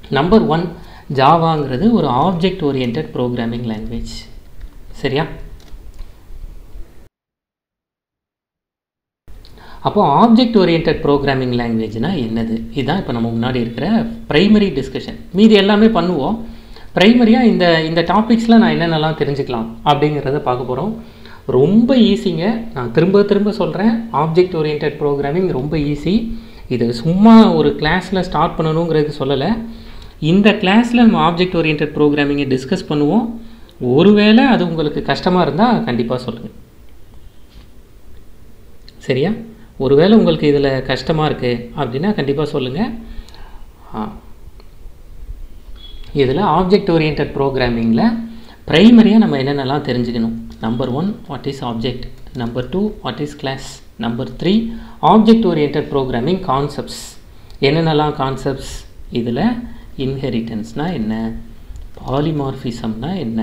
number one ஜாவாங்கிறது ஒரு object oriented programming language சரியா அப்போ ஆப்ஜெக்ட் ஓரியன்ட் ப்ரோக்ராமிங் லாங்குவேஜ்னால் என்னது இதுதான் இப்போ நம்ம முன்னாடி இருக்கிற ப்ரைமரி டிஸ்கஷன் மீதி எல்லாமே பண்ணுவோம் ப்ரைமரியாக இந்த இந்த டாபிக்ஸில் நான் என்னென்னலாம் தெரிஞ்சுக்கலாம் அப்படிங்கிறத பார்க்க போகிறோம் ரொம்ப ஈஸிங்க நான் திரும்ப திரும்ப சொல்கிறேன் ஆப்ஜெக்ட் ஓரியன்ட் ப்ரோக்ராமிங் ரொம்ப ஈஸி இது சும்மா ஒரு கிளாஸில் ஸ்டார்ட் பண்ணணுங்கிறது சொல்லலை இந்த கிளாஸில் நம்ம ஆப்ஜெக்ட் ஓரியன்ட் ப்ரோக்ராமிங்கை டிஸ்கஸ் பண்ணுவோம் ஒருவேளை அது உங்களுக்கு கஷ்டமாக இருந்தால் கண்டிப்பாக சொல்லுங்கள் சரியா ஒருவேளை உங்களுக்கு இதில் கஷ்டமாக இருக்குது அப்படின்னா கண்டிப்பாக சொல்லுங்கள் இதில் ஆப்ஜெக்ட் ஓரியன்ட் ப்ரோக்ராமிங்கில் ப்ரைமரியாக நம்ம என்னென்னலாம் தெரிஞ்சுக்கணும் number one what is object number two what is class number three object oriented programming concepts என்னென்னலாம் கான்செப்ட்ஸ் இதில் இன்ஹெரிட்டன்ஸ்னால் என்ன பாலிமார்ஃபிசம்னா என்ன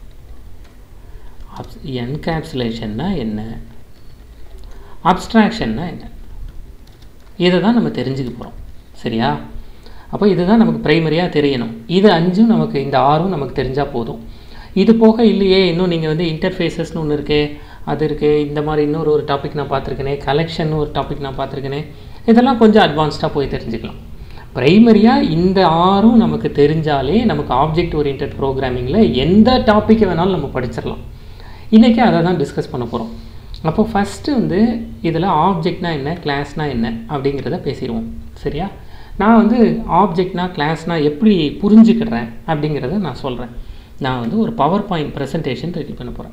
என்கேப்சுலேஷன்னா என்ன அப்ஸ்ட்ராக்ஷன்னா என்ன இதை தான் நம்ம தெரிஞ்சுக்க போகிறோம் சரியா அப்போ இதுதான் நமக்கு ப்ரைமரியாக தெரியணும் இது அஞ்சும் நமக்கு இந்த ஆறும் நமக்கு தெரிஞ்சால் போதும் இது போக இல்லையே இன்னும் நீங்கள் வந்து இன்டர்ஃபேஸஸ்னு ஒன்று இருக்கே அது இருக்குது இந்த மாதிரி இன்னொரு ஒரு டாபிக் நான் பார்த்துருக்கேனே கலெக்ஷன் ஒரு டாபிக் நான் பார்த்துருக்கேனே இதெல்லாம் கொஞ்சம் அட்வான்ஸ்டாக போய் தெரிஞ்சுக்கலாம் ப்ரைமரியாக இந்த ஆறும் நமக்கு தெரிஞ்சாலே நமக்கு ஆப்ஜெக்ட் ஓரியன்ட் ப்ரோக்ராமிங்கில் எந்த டாப்பிக்கை வேணாலும் நம்ம படிச்சிடலாம் இன்றைக்கி அதை தான் டிஸ்கஸ் பண்ண போகிறோம் அப்போ ஃபஸ்ட்டு வந்து இதில் ஆப்ஜெக்ட்னா என்ன கிளாஸ்னா என்ன அப்படிங்கிறத பேசிடுவோம் சரியா நான் வந்து ஆப்ஜெக்ட்னா கிளாஸ்னா எப்படி புரிஞ்சுக்கிறேன் அப்படிங்கிறத நான் சொல்கிறேன் நான் வந்து ஒரு பவர் பாயிண்ட் ப்ரெசன்டேஷன் ரெடி பண்ண போகிறேன்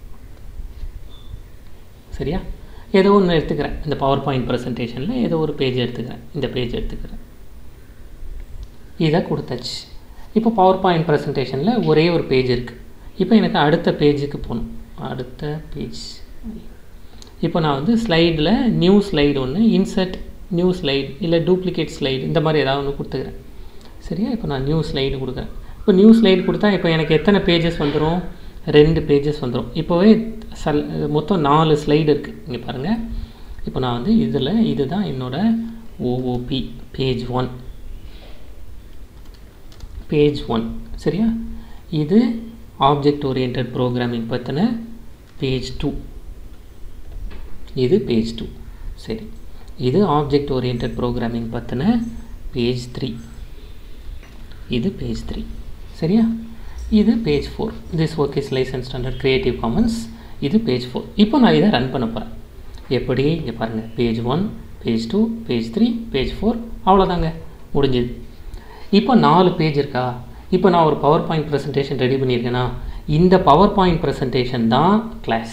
சரியா ஏதோ ஒன்று எடுத்துக்கிறேன் இந்த பவர் பாயிண்ட் ப்ரெசன்டேஷனில் ஏதோ ஒரு பேஜ் எடுத்துக்கிறேன் இந்த பேஜ் எடுத்துக்கிறேன் இதை கொடுத்தாச்சு இப்போ பவர் பாயிண்ட் ப்ரெசன்டேஷனில் ஒரே ஒரு பேஜ் இருக்குது இப்போ எனக்கு அடுத்த பேஜுக்கு போகணும் அடுத்த பேஜ் இப்போ நான் வந்து ஸ்லைடில் நியூ ஸ்லைடு ஒன்று இன்சர்ட் நியூ ஸ்லைடு இல்லை டூப்ளிகேட் ஸ்லைடு இந்த மாதிரி ஏதாவது ஒன்று கொடுத்துக்கிறேன் சரியா இப்போ நான் நியூ ஸ்லைடு கொடுக்குறேன் இப்போ நியூ ஸ்லைடு கொடுத்தா இப்போ எனக்கு எத்தனை பேஜஸ் வந்துடும் ரெண்டு பேஜஸ் வந்துடும் இப்போவே சல் மொத்தம் நாலு ஸ்லைடு இருக்குது இங்கே பாருங்கள் இப்போ நான் வந்து இதில் இதுதான் என்னோடய OOP page one page one சரியா இது ஆப்ஜெக்ட் ஓரியன்ட் ப்ரோக்ராமிங் பற்றின பேஜ் டூ இது பேஜ் டூ சரி இது ஆப்ஜெக்ட் ஓரியன்ட் ப்ரோக்ராமிங் பற்றின பேஜ் த்ரீ இது பேஜ் த்ரீ சரியா இது page four this work is license standard creative commons இது பேஜ் ஃபோர் இப்போ நான் இதை ரன் பண்ண போகிறேன் எப்படி இங்கே பாருங்கள் page one page two page three page four அவ்வளோதாங்க முடிஞ்சுது இப்போ நாலு பேஜ் இருக்கா இப்போ நான் ஒரு பவர் பாயிண்ட் ப்ரெசன்டேஷன் ரெடி பண்ணியிருக்கேன்னா இந்த பவர் பாயிண்ட் ப்ரெசன்டேஷன் தான் கிளாஸ்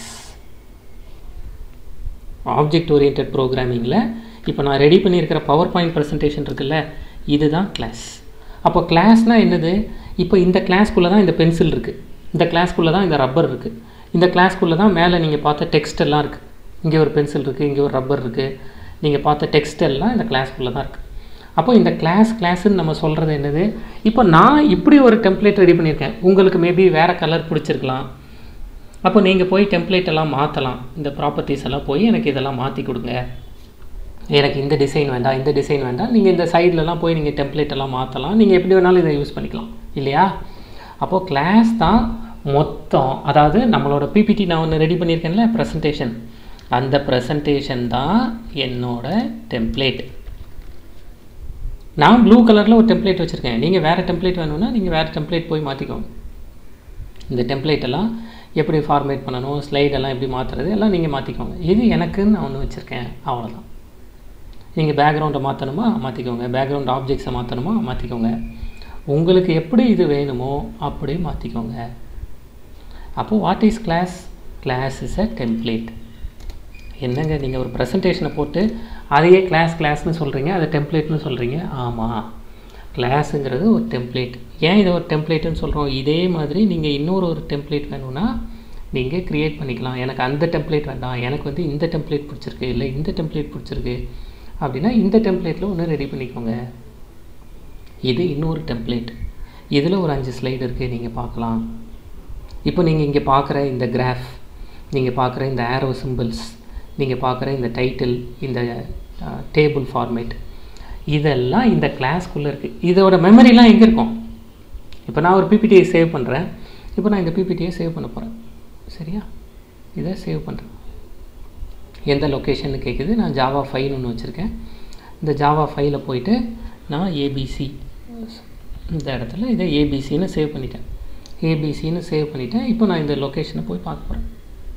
ஆப்ஜெக்ட் ஓரியன்ட் ப்ரோக்ராமிங்கில் இப்போ நான் ரெடி பண்ணியிருக்கிற பவர் பாயிண்ட் ப்ரெசன்டேஷன் இருக்குல்ல இதுதான் கிளாஸ் அப்போ கிளாஸ்னால் என்னது இப்போ இந்த கிளாஸ்க்குள்ளே தான் இந்த பென்சில் இருக்குது இந்த கிளாஸ்க்குள்ளே தான் இந்த ரப்பர் இருக்குது இந்த கிளாஸ்க்குள்ளே தான் மேலே நீங்கள் பார்த்த டெக்ஸ்ட் எல்லாம் இருக்குது இங்கே ஒரு பென்சில் இருக்குது இங்கே ஒரு ரப்பர் இருக்குது நீங்கள் பார்த்த டெக்ஸ்ட் எல்லாம் இந்த கிளாஸ்க்குள்ளே தான் இருக்குது அப்போ இந்த கிளாஸ் கிளாஸ்ன்னு நம்ம சொல்கிறது என்னது இப்போ நான் இப்படி ஒரு டெம்ப்ளேட் ரெடி பண்ணியிருக்கேன் உங்களுக்கு மேபி வேறு கலர் பிடிச்சிருக்கலாம் அப்போ நீங்கள் போய் டெம்ப்ளேட் எல்லாம் மாற்றலாம் இந்த ப்ராப்பர்ட்டிஸ் எல்லாம் போய் எனக்கு இதெல்லாம் மாற்றி கொடுங்க எனக்கு இந்த டிசைன் வேண்டாம் இந்த டிசைன் வேண்டாம் நீங்கள் இந்த சைட்லலாம் போய் நீங்கள் டெம்ப்ளேட் எல்லாம் மாற்றலாம் நீங்கள் எப்படி வேணாலும் இதை யூஸ் பண்ணிக்கலாம் இல்லையா அப்போது கிளாஸ் தான் மொத்தம் அதாவது நம்மளோட பிபிடி நான் ஒன்று ரெடி பண்ணியிருக்கேன்ல ப்ரெசன்டேஷன் அந்த ப்ரெசன்டேஷன் தான் என்னோட டெம்ப்ளேட் நான் ப்ளூ கலரில் ஒரு டெம்ப்ளேட் வச்சுருக்கேன் நீங்கள் வேறு டெம்ப்ளேட் வேணும்னா நீங்கள் வேறு டெம்ப்ளேட் போய் மாற்றிக்கோங்க இந்த டெம்ப்ளேட் எல்லாம் எப்படி ஃபார்மேட் பண்ணணும் ஸ்லைடெல்லாம் எப்படி மாற்றுறது எல்லாம் நீங்கள் மாற்றிக்கோங்க இது எனக்குன்னு நான் ஒன்று வச்சுருக்கேன் அவ்வளோதான் நீங்கள் பேக்ரவுண்டை மாற்றணுமா மாற்றிக்கோங்க பேக்ரவுண்ட் ஆப்ஜெக்ட்ஸை மாற்றணுமா மாற்றிக்கோங்க உங்களுக்கு எப்படி இது வேணுமோ அப்படி மாற்றிக்கோங்க அப்போது what is class class is a template என்னங்க நீங்கள் ஒரு ப்ரெசன்டேஷனை போட்டு அதையே கிளாஸ் கிளாஸ்னு சொல்கிறீங்க அதை டெம்ப்ளேட்னு சொல்கிறீங்க ஆமாம் கிளாஸுங்கிறது ஒரு டெம்ப்ளேட் ஏன் இதை ஒரு டெம்ப்ளேட்டுன்னு சொல்கிறோம் இதே மாதிரி நீங்கள் இன்னொரு ஒரு டெம்ப்ளேட் வேணும்னா நீங்கள் க்ரியேட் பண்ணிக்கலாம் எனக்கு அந்த டெம்ப்ளேட் வேண்டாம் எனக்கு வந்து இந்த டெம்ப்ளேட் பிடிச்சிருக்கு இல்லை இந்த டெம்ப்ளேட் பிடிச்சிருக்கு அப்படின்னா இந்த டெம்ப்ளேட்டில் ஒன்று ரெடி பண்ணிக்கோங்க இது இன்னொரு டெம்ப்ளேட் இதில் ஒரு அஞ்சு ஸ்லைடு இருக்குது நீங்கள் பார்க்கலாம் இப்போ நீங்கள் இங்கே பார்க்குற இந்த கிராஃப் நீங்கள் பார்க்குற இந்த ஆரோ சிம்பிள்ஸ் நீங்கள் பார்க்குற இந்த டைட்டில் இந்த டேபிள் ஃபார்மேட் இதெல்லாம் இந்த கிளாஸ்க்குள்ளே இருக்குது இதோட மெமரிலாம் எங்கே இருக்கும் இப்போ நான் ஒரு பிபிடியை சேவ் பண்ணுறேன் இப்போ நான் இந்த பிபிடியை சேவ் பண்ண போகிறேன் சரியா இதை சேவ் பண்ணுறேன் எந்த லொக்கேஷன் கேட்குது நான் ஜாவா ஃபைல் ஒன்று வச்சுருக்கேன் இந்த ஜாவா ஃபைலில் போயிட்டு நான் ஏபிசி இந்த இடத்துல இதை ஏபிசின்னு சேவ் பண்ணிட்டேன் ஏபிசின்னு சேவ் பண்ணிட்டேன் இப்போ நான் இந்த லொக்கேஷனை போய் பார்க்க போகிறேன்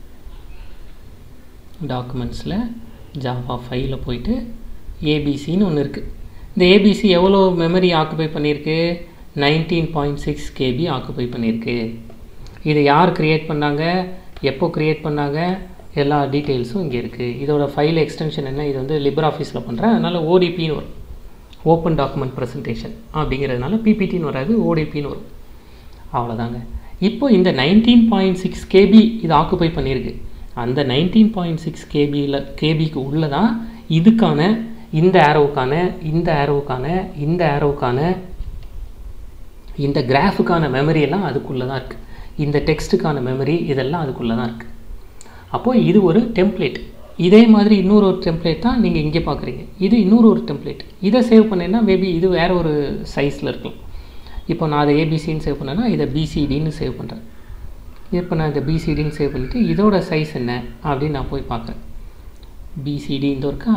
டாக்குமெண்ட்ஸில் ஜாவா ஃபைலில் போயிட்டு ஏபிசின்னு ஒன்று இருக்குது இந்த ஏபிசி எவ்வளோ மெமரி ஆக்குபை பண்ணியிருக்கு nineteen point six KB occupy பண்ணியிருக்கு இது யார் க்ரியேட் பண்ணாங்க எப்போ க்ரியேட் பண்ணாங்க எல்லா டீட்டெயில்ஸும் இங்கே இருக்குது இதோட ஃபைல் எக்ஸ்டென்ஷன் என்ன இது வந்து லிபர் ஆஃபீஸில் பண்ணுறேன் அதனால் ஓடிபின்னு வரும் ஓப்பன் டாக்குமெண்ட் ப்ரெசன்டேஷன் அப்படிங்கிறதுனால பிபிடின்னு வராது ஓடிபின்னு வரும் அவ்வளோதாங்க இப்போ இந்த நைன்டீன் பாயிண்ட் சிக்ஸ் கேபி இது ஆக்குபை பண்ணியிருக்கு அந்த நைன்டீன் பாயிண்ட் சிக்ஸ் கேபியில் கேபிக்கு உள்ளே தான் இதுக்கான இந்த ஆரோவுக்கான இந்த ஆரோவுக்கான இந்த ஆரோவுக்கான இந்த கிராஃபுக்கான மெமரி எல்லாம் அதுக்குள்ளே தான் இருக்குது இந்த டெக்ஸ்ட்டுக்கான மெமரி இதெல்லாம் அதுக்குள்ளே தான் இருக்குது அப்போது இது ஒரு டெம்ப்ளேட் இதே மாதிரி இன்னொரு ஒரு டெம்ப்ளேட் தான் நீங்கள் இங்கே பார்க்குறீங்க இது இன்னொரு ஒரு டெம்ப்ளேட் இதை சேவ் பண்ணேன்னா மேபி இது வேறு ஒரு சைஸில் இருக்கலாம் இப்போ நான் அதை ஏபிசின்னு சேவ் பண்ணேன்னா இதை பிசிடின்னு சேவ் பண்ணுறேன் இப்போ நான் இந்த பிசிடின்னு சேவ் பண்ணிவிட்டு இதோட சைஸ் என்ன அப்படின்னு நான் போய் பார்க்குறேன் பிசிடி இந்த இருக்கா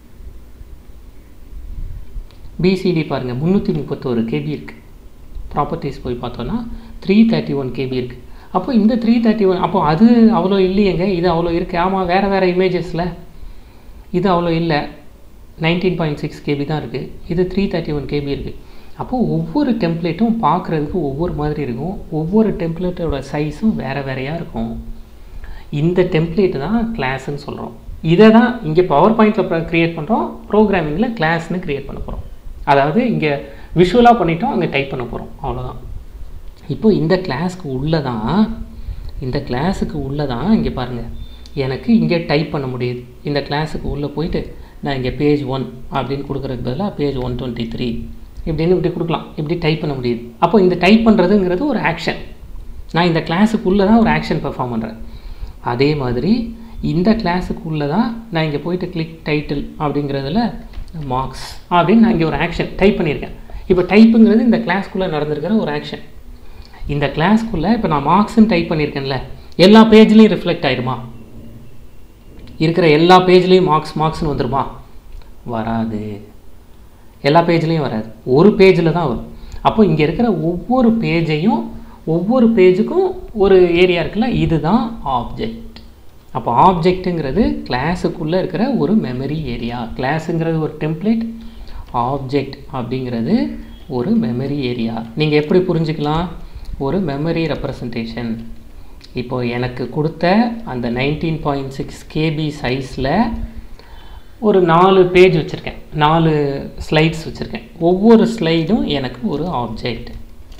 பிசிடி பாருங்கள் முந்நூற்றி முப்பத்தோரு கேபி இருக்குது ப்ராப்பர்ட்டிஸ் போய் பார்த்தோன்னா த்ரீ தேர்ட்டி ஒன் கேபி இருக்குது அப்போ இந்த த்ரீ தேர்ட்டி ஒன் அப்போ அது அவ்வளோ இல்லையேங்க இது அவ்வளோ இருக்குது ஆமாம் வேறு வேறு இமேஜஸில் இது அவ்வளோ இல்லை நைன்டீன் பாயிண்ட் சிக்ஸ் கேபி தான் இருக்குது இது த்ரீ தேர்ட்டி ஒன் கேபி இருக்குது அப்போது ஒவ்வொரு டெம்ப்ளேட்டும் பார்க்குறதுக்கு ஒவ்வொரு மாதிரி இருக்கும் ஒவ்வொரு டெம்ப்ளேட்டோட சைஸும் வேறு வேறையாக இருக்கும் இந்த டெம்ப்ளேட்டு தான் கிளாஸ்ன்னு சொல்கிறோம் இதை தான் இங்கே பவர் பாயிண்டில் க்ரியேட் பண்ணுறோம் ப்ரோக்ராமிங்கில் கிளாஸ்னு க்ரியேட் பண்ண போகிறோம் அதாவது இங்கே விஷுவலாக பண்ணிட்டோம் அங்கே டைப் பண்ண போகிறோம் அவ்வளோதான் இப்போ இந்த கிளாஸ்க்கு உள்ளே தான் இந்த கிளாஸுக்கு உள்ளே தான் இங்கே பாருங்கள் எனக்கு இங்கே டைப் பண்ண முடியுது இந்த கிளாஸுக்கு உள்ளே போயிட்டு நான் இங்கே பேஜ் ஒன் அப்படின்னு கொடுக்குறதுக்கு பதிலாக பேஜ் ஒன் டுவெண்ட்டி த்ரீ இப்படின்னு இப்படி கொடுக்கலாம் இப்படி டைப் பண்ண முடியுது அப்போ இந்த டைப் பண்ணுறதுங்கிறது ஒரு ஆக்ஷன் நான் இந்த கிளாஸுக்குள்ளே தான் ஒரு ஆக்ஷன் பெர்ஃபார்ம் பண்ணுறேன் அதே மாதிரி இந்த கிளாஸுக்குள்ளே தான் நான் இங்கே போயிட்டு கிளிக் டைட்டில் அப்படிங்கிறதுல மார்க்ஸ் அப்படின்னு நான் இங்கே ஒரு ஆக்ஷன் டைப் பண்ணியிருக்கேன் இப்போ டைப்புங்கிறது இந்த கிளாஸ்க்குள்ளே நடந்திருக்கிற ஒரு ஆக்ஷன் இந்த கிளாஸ்க்குள்ளே இப்போ நான் மார்க்ஸ்ன்னு டைப் பண்ணியிருக்கேன்ல எல்லா பேஜ்லேயும் ரிஃப்ளெக்ட் ஆயிடுமா இருக்கிற எல்லா பேஜ்லேயும் மார்க்ஸ் மார்க்ஸ்னு வந்துருமா வராது எல்லா பேஜ்லேயும் வராது ஒரு பேஜில் தான் வரும் அப்போ இங்கே இருக்கிற ஒவ்வொரு பேஜையும் ஒவ்வொரு பேஜுக்கும் ஒரு ஏரியா இருக்குல்ல இதுதான் ஆப்ஜெக்ட் அப்போ ஆப்ஜெக்ட்டுங்கிறது கிளாஸுக்குள்ளே இருக்கிற ஒரு மெமரி ஏரியா கிளாஸுங்கிறது ஒரு டெம்ப்ளேட் ஆப்ஜெக்ட் அப்படிங்கிறது ஒரு மெமரி ஏரியா நீங்கள் எப்படி புரிஞ்சுக்கலாம் ஒரு மெமரி ரெப்ரசன்டேஷன் இப்போ எனக்கு கொடுத்த அந்த நைன்டீன் பாயிண்ட் சிக்ஸ் கேபி சைஸில் ஒரு நாலு பேஜ் வச்சுருக்கேன் நாலு ஸ்லைட்ஸ் வச்சுருக்கேன் ஒவ்வொரு ஸ்லைடும் எனக்கு ஒரு ஆப்ஜெக்ட்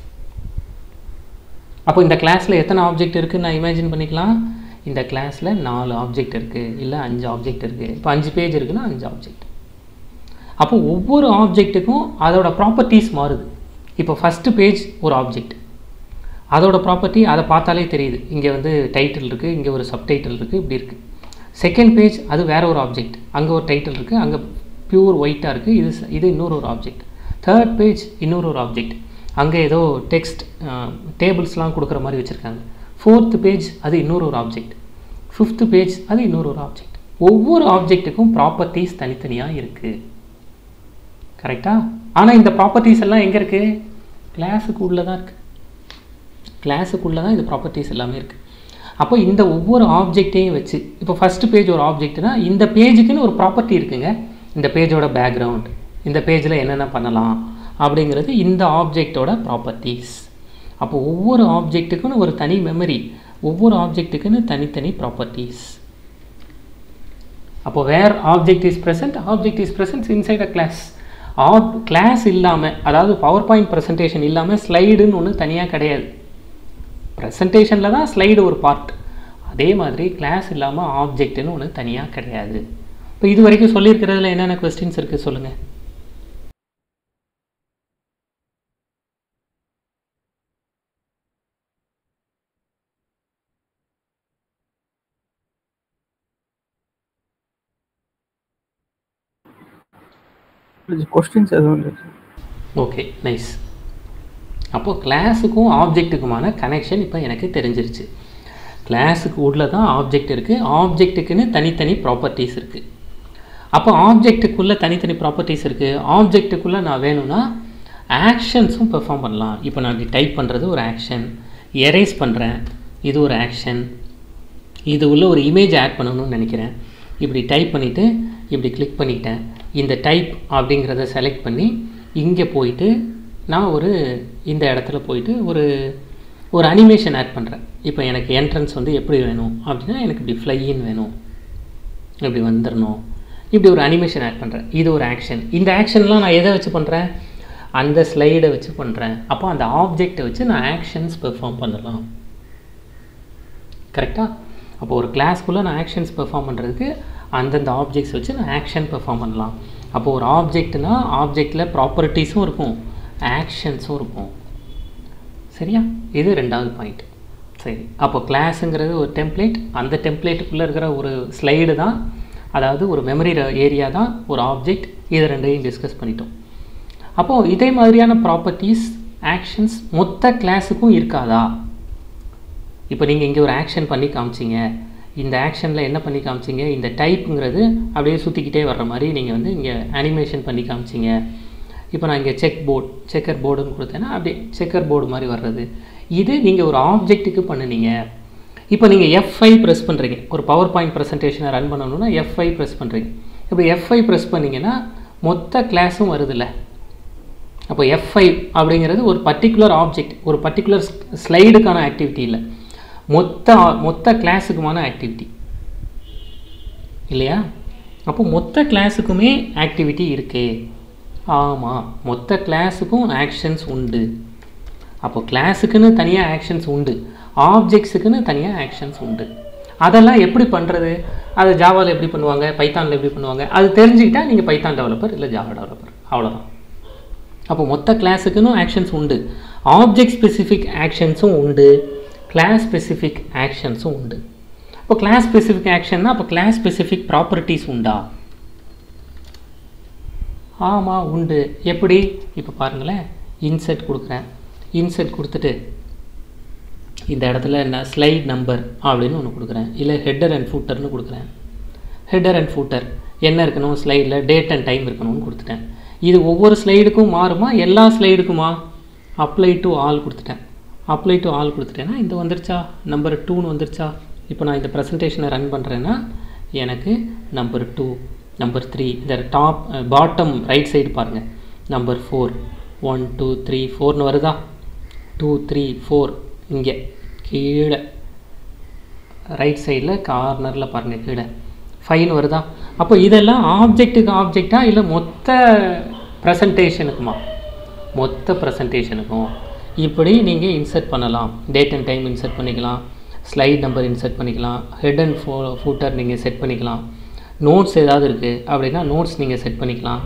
அப்போ இந்த கிளாஸில் எத்தனை ஆப்ஜெக்ட் இருக்குதுன்னு நான் இமேஜின் பண்ணிக்கலாம் இந்த கிளாஸில் நாலு ஆப்ஜெக்ட் இருக்குது இல்லை அஞ்சு ஆப்ஜெக்ட் இருக்குது இப்போ அஞ்சு பேஜ் இருக்குன்னா அஞ்சு ஆப்ஜெக்ட் அப்போ ஒவ்வொரு ஆப்ஜெக்ட்டுக்கும் அதோட ப்ராப்பர்ட்டிஸ் மாறுது இப்போ ஃபஸ்ட்டு பேஜ் ஒரு ஆப்ஜெக்ட் அதோட ப்ராப்பர்ட்டி அதை பார்த்தாலே தெரியுது இங்கே வந்து டைட்டில் இருக்குது இங்கே ஒரு சப்டைட்டில் இருக்குது இப்படி இருக்குது செகண்ட் பேஜ் அது வேற ஒரு ஆப்ஜெக்ட் அங்கே ஒரு டைட்டில் இருக்குது அங்கே பியூர் ஒயிட்டாக இருக்குது இது இது இன்னொரு ஒரு ஆப்ஜெக்ட் தேர்ட் பேஜ் இன்னொரு ஒரு ஆப்ஜெக்ட் அங்கே ஏதோ டெக்ஸ்ட் டேபிள்ஸ்லாம் கொடுக்குற மாதிரி வச்சுருக்காங்க ஃபோர்த்து பேஜ் அது இன்னொரு ஒரு ஆப்ஜெக்ட் ஃபிஃப்த்து பேஜ் அது இன்னொரு ஒரு ஆப்ஜெக்ட் ஒவ்வொரு ஆப்ஜெக்ட்டுக்கும் ப்ராப்பர்ட்டிஸ் தனித்தனியாக இருக்குது கரெக்டாக ஆனால் இந்த ப்ராப்பர்ட்டிஸ் எல்லாம் எங்கே இருக்குது கிளாஸுக்கு உள்ளே தான் இருக்குது கிளாஸுக்குள்ளே தான் இந்த ப்ராப்பர்ட்டிஸ் எல்லாமே இருக்குது அப்போ இந்த ஒவ்வொரு ஆப்ஜெக்டையும் வச்சு இப்போ ஃபஸ்ட்டு பேஜ் ஒரு ஆப்ஜெக்ட்னா இந்த பேஜுக்குன்னு ஒரு ப்ராப்பர்ட்டி இருக்குங்க இந்த பேஜோட பேக்ரவுண்ட் இந்த பேஜில் என்னென்ன பண்ணலாம் அப்படிங்கிறது இந்த ஆப்ஜெக்டோட ப்ராப்பர்ட்டிஸ் அப்போ ஒவ்வொரு ஆப்ஜெக்ட்டுக்குன்னு ஒரு தனி மெமரி ஒவ்வொரு ஆப்ஜெக்ட்டுக்குன்னு தனித்தனி ப்ராப்பர்ட்டிஸ் அப்போ where object is present object is present inside a class of class இல்லாமல் அதாவது பவர் பாயிண்ட் ப்ரெசன்டேஷன் இல்லாமல் ஸ்லைடுன்னு ஒன்று தனியாக கிடையாது ப்ரெசன்டேஷனில் தான் ஸ்லைடு ஒரு பார்ட் அதே மாதிரி கிளாஸ் இல்லாமல் ஆப்ஜெக்ட்னு ஒன்று தனியாக கிடையாது இப்போ இது வரைக்கும் சொல்லியிருக்கிறதுல என்னென்ன கொஸ்டின்ஸ் இருக்குது சொல்லுங்கள் கொஸ்டின்ஸ் எதுவும் இல்லை ஓகே நைஸ் அப்போது கிளாஸுக்கும் ஆப்ஜெக்ட்டுக்குமான கனெக்ஷன் இப்போ எனக்கு தெரிஞ்சிருச்சு கிளாஸுக்கு உள்ள தான் ஆப்ஜெக்ட் இருக்குது ஆப்ஜெக்ட்டுக்குன்னு தனித்தனி ப்ராப்பர்ட்டிஸ் இருக்குது அப்போ ஆப்ஜெக்ட்டுக்குள்ளே தனித்தனி ப்ராப்பர்ட்டிஸ் இருக்குது ஆப்ஜெக்ட்டுக்குள்ளே நான் வேணும்னா ஆக்ஷன்ஸும் பெர்ஃபார்ம் பண்ணலாம் இப்போ நான் இப்படி டைப் பண்ணுறது ஒரு ஆக்ஷன் எரேஸ் பண்ணுறேன் இது ஒரு ஆக்ஷன் இது உள்ள ஒரு இமேஜ் ஆட் பண்ணணும்னு நினைக்கிறேன் இப்படி டைப் பண்ணிவிட்டு இப்படி கிளிக் பண்ணிட்டேன் இந்த டைப் அப்படிங்கிறத செலக்ட் பண்ணி இங்கே போயிட்டு நான் ஒரு இந்த இடத்துல போயிட்டு ஒரு ஒரு அனிமேஷன் ஆட் பண்ணுறேன் இப்போ எனக்கு என்ட்ரன்ஸ் வந்து எப்படி வேணும் அப்படின்னா எனக்கு இப்படி ஃப்ளையின் வேணும் இப்படி வந்துடணும் இப்படி ஒரு அனிமேஷன் ஆட் பண்ணுறேன் இது ஒரு ஆக்ஷன் இந்த ஆக்ஷன்லாம் நான் எதை வச்சு பண்ணுறேன் அந்த ஸ்லைடை வச்சு பண்ணுறேன் அப்போ அந்த ஆப்ஜெக்டை வச்சு நான் ஆக்ஷன்ஸ் பெர்ஃபார்ம் பண்ணலாம் கரெக்டாக அப்போ ஒரு கிளாஸ்க்குள்ளே நான் ஆக்ஷன்ஸ் பெர்ஃபார்ம் பண்ணுறதுக்கு அந்தந்த ஆப்ஜெக்ட்ஸ் வச்சு நான் ஆக்ஷன் பெர்ஃபார்ம் பண்ணலாம் அப்போ ஒரு ஆப்ஜெக்ட்னா ஆப்ஜெக்டில் ப்ராப்பர்ட்டிஸும் இருக்கும் ஆக்ஷன்ஸும் இருக்கும் சரியா இது ரெண்டாவது பாயிண்ட் சரி அப்போ கிளாஸுங்கிறது ஒரு டெம்ப்ளேட் அந்த டெம்ப்ளேட்டுக்குள்ளே இருக்கிற ஒரு ஸ்லைடு தான் அதாவது ஒரு மெமரி ஏரியா தான் ஒரு ஆப்ஜெக்ட் இது ரெண்டையும் டிஸ்கஸ் பண்ணிட்டோம் அப்போது இதே மாதிரியான ப்ராப்பர்ட்டிஸ் ஆக்ஷன்ஸ் மொத்த கிளாஸுக்கும் இருக்காதா இப்போ நீங்கள் இங்கே ஒரு ஆக்ஷன் பண்ணி காமிச்சிங்க இந்த ஆக்ஷனில் என்ன பண்ணி காமிச்சிங்க இந்த டைப்புங்கிறது அப்படியே சுற்றிக்கிட்டே வர்ற மாதிரி நீங்கள் வந்து இங்கே அனிமேஷன் பண்ணி காமிச்சிங்க இப்போ நான் இங்கே செக் போர்டு செக்கர் போர்டுன்னு கொடுத்தேன்னா அப்படியே செக்கர் போர்டு மாதிரி வர்றது இது நீங்கள் ஒரு ஆப்ஜெக்ட்டுக்கு பண்ணுனீங்க இப்போ நீங்கள் எஃப்ஐ ப்ரெஸ் பண்ணுறீங்க ஒரு பவர் பாயிண்ட் ப்ரெசன்டேஷனை ரன் பண்ணணும்னா எஃப்ஐ ப்ரெஸ் பண்ணுறீங்க இப்போ எஃப்ஐ ப்ரெஸ் பண்ணிங்கன்னா மொத்த கிளாஸும் வருதுல்ல அப்போ எஃப்ஐ அப்படிங்கிறது ஒரு பர்டிகுலர் ஆப்ஜெக்ட் ஒரு பர்டிகுலர் ஸ்லைடுக்கான ஆக்டிவிட்டி இல்லை மொத்த மொத்த கிளாஸுக்குமான ஆக்டிவிட்டி இல்லையா அப்போ மொத்த கிளாஸுக்குமே ஆக்டிவிட்டி இருக்கே ஆமாம் மொத்த கிளாஸுக்கும் ஆக்ஷன்ஸ் உண்டு அப்போ கிளாஸுக்குன்னு தனியாக ஆக்ஷன்ஸ் உண்டு ஆப்ஜெக்ட்ஸுக்குன்னு தனியாக ஆக்ஷன்ஸ் உண்டு அதெல்லாம் எப்படி பண்ணுறது அது ஜாவாவில் எப்படி பண்ணுவாங்க பைத்தானில் எப்படி பண்ணுவாங்க அது தெரிஞ்சுக்கிட்டா நீங்கள் பைத்தான் டெவலப்பர் இல்லை ஜாவா டெவலப்பர் அவ்வளோதான் அப்போ மொத்த கிளாஸுக்குன்னு ஆக்ஷன்ஸ் உண்டு ஆப்ஜெக்ட் ஸ்பெசிஃபிக் ஆக்ஷன்ஸும் உண்டு கிளாஸ் ஸ்பெசிஃபிக் ஆக்ஷன்ஸும் உண்டு இப்போ கிளாஸ் ஸ்பெசிஃபிக் ஆக்ஷன்னா அப்போ கிளாஸ் ஸ்பெசிஃபிக் ப்ராப்பர்ட்டிஸ் உண்டா ஆமாம் உண்டு எப்படி இப்போ பாருங்களேன் இன்செர்ட் கொடுக்குறேன் இன்செர்ட் கொடுத்துட்டு இந்த இடத்துல நான் ஸ்லைட் நம்பர் அப்படின்னு ஒன்று கொடுக்குறேன் இல்லை ஹெட்டர் அண்ட் ஃபூட்டர்னு கொடுக்குறேன் ஹெட்டர் அண்ட் ஃபூட்டர் என்ன இருக்கணும் ஸ்லைடில் டேட் அண்ட் டைம் இருக்கணும்னு கொடுத்துட்டேன் இது ஒவ்வொரு ஸ்லைடுக்கும் மாறுமா எல்லா ஸ்லைடுக்குமா அப்ளை டு ஆல் கொடுத்துட்டேன் அப்ளை டு ஆல் கொடுத்துட்டேன்னா இந்த வந்துருச்சா நம்பர் டூன்னு வந்துருச்சா இப்போ நான் இந்த ப்ரெசன்டேஷனை ரன் பண்ணுறேன்னா எனக்கு நம்பர் டூ நம்பர் த்ரீ இந்த டாப் பாட்டம் ரைட் சைடு பாருங்கள் number four one two three ஃபோர்னு வருதா டூ த்ரீ ஃபோர் இங்கே கீழே ரைட் சைடில் கார்னரில் பாருங்கள் கீழே ஃபைன் வருதா அப்போ இதெல்லாம் ஆப்ஜெக்ட்டுக்கு ஆப்ஜெக்டா இல்லை மொத்த ப்ரெசன்டேஷனுக்குமா மொத்த ப்ரெசன்டேஷனுக்கும் இப்படி நீங்கள் இன்சர்ட் பண்ணலாம் டேட் அண்ட் டைம் இன்சர்ட் பண்ணிக்கலாம் ஸ்லைட் நம்பர் இன்சர்ட் பண்ணிக்கலாம் ஹெட் அண்ட் ஃபோ ஃபூட்டர் நீங்கள் செட் பண்ணிக்கலாம் நோட்ஸ் ஏதாவது இருக்குது அப்படின்னா நோட்ஸ் நீங்கள் செட் பண்ணிக்கலாம்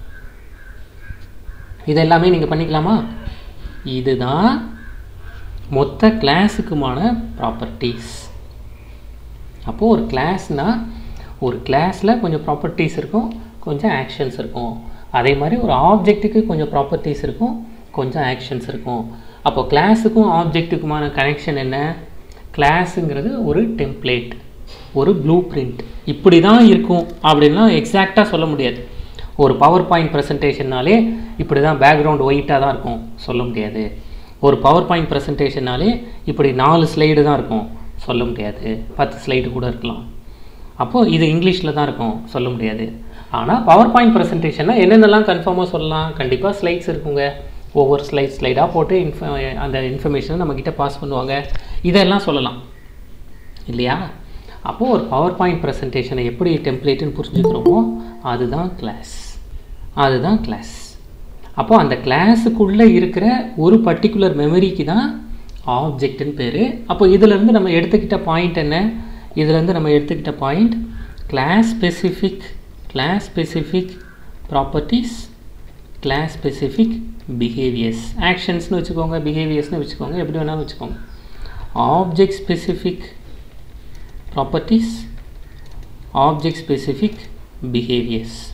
இது எல்லாமே நீங்கள் பண்ணிக்கலாமா இதுதான் மொத்த கிளாஸுக்குமான ப்ராப்பர்ட்டிஸ் அப்போது ஒரு கிளாஸ்னால் ஒரு கிளாஸில் கொஞ்சம் ப்ராப்பர்ட்டிஸ் இருக்கும் கொஞ்சம் ஆக்ஷன்ஸ் இருக்கும் அதே மாதிரி ஒரு ஆப்ஜெக்ட்டுக்கு கொஞ்சம் ப்ராப்பர்ட்டிஸ் இருக்கும் கொஞ்சம் ஆக்ஷன்ஸ் இருக்கும் அப்போ கிளாஸுக்கும் ஆப்ஜெக்ட்டுக்குமான கனெக்ஷன் என்ன கிளாஸுங்கிறது ஒரு டெம்ப்ளேட் ஒரு ப்ளூ பிரிண்ட் இப்படி தான் இருக்கும் அப்படின்லாம் எக்ஸாக்டாக சொல்ல முடியாது ஒரு பவர் பாயிண்ட் ப்ரெசன்டேஷன்னாலே இப்படி தான் பேக்ரவுண்ட் ஒயிட்டாக தான் இருக்கும் சொல்ல முடியாது ஒரு பவர் பாயிண்ட் ப்ரெசன்டேஷன்னாலே இப்படி நாலு ஸ்லைடு தான் இருக்கும் சொல்ல முடியாது பத்து ஸ்லைடு கூட இருக்கலாம் அப்போது இது இங்கிலீஷில் தான் இருக்கும் சொல்ல முடியாது ஆனால் பவர் பாயிண்ட் ப்ரெசன்டேஷன்னா என்னென்னலாம் கன்ஃபார்மாக சொல்லலாம் கண்டிப்பாக ஸ்லைட்ஸ் இருக்குங்க ஒவ்வொரு ஸ்லைட் ஸ்லைடாக போட்டு இன்ஃப அந்த இன்ஃபர்மேஷனை நம்மக்கிட்ட பாஸ் பண்ணுவாங்க இதெல்லாம் சொல்லலாம் இல்லையா அப்போது ஒரு பவர் பாயிண்ட் ப்ரெசன்டேஷனை எப்படி டெம்ப்ளேட்டுன்னு புரிஞ்சுக்கிறோமோ அதுதான் கிளாஸ் அதுதான் கிளாஸ் அப்போது அந்த கிளாஸுக்குள்ளே இருக்கிற ஒரு பர்டிகுலர் மெமரிக்கு தான் ஆப்ஜெக்ட்னு பேர் அப்போ இதிலேருந்து நம்ம எடுத்துக்கிட்ட பாயிண்ட் என்ன இதிலேருந்து நம்ம எடுத்துக்கிட்ட point class specific class specific properties class specific behaviours ஆக்ஷன்ஸ்னு வச்சுக்கோங்க பிஹேவியர்ஸ்னு வச்சுக்கோங்க எப்படி வேணாலும் வச்சுக்கோங்க object specific properties object specific behaviours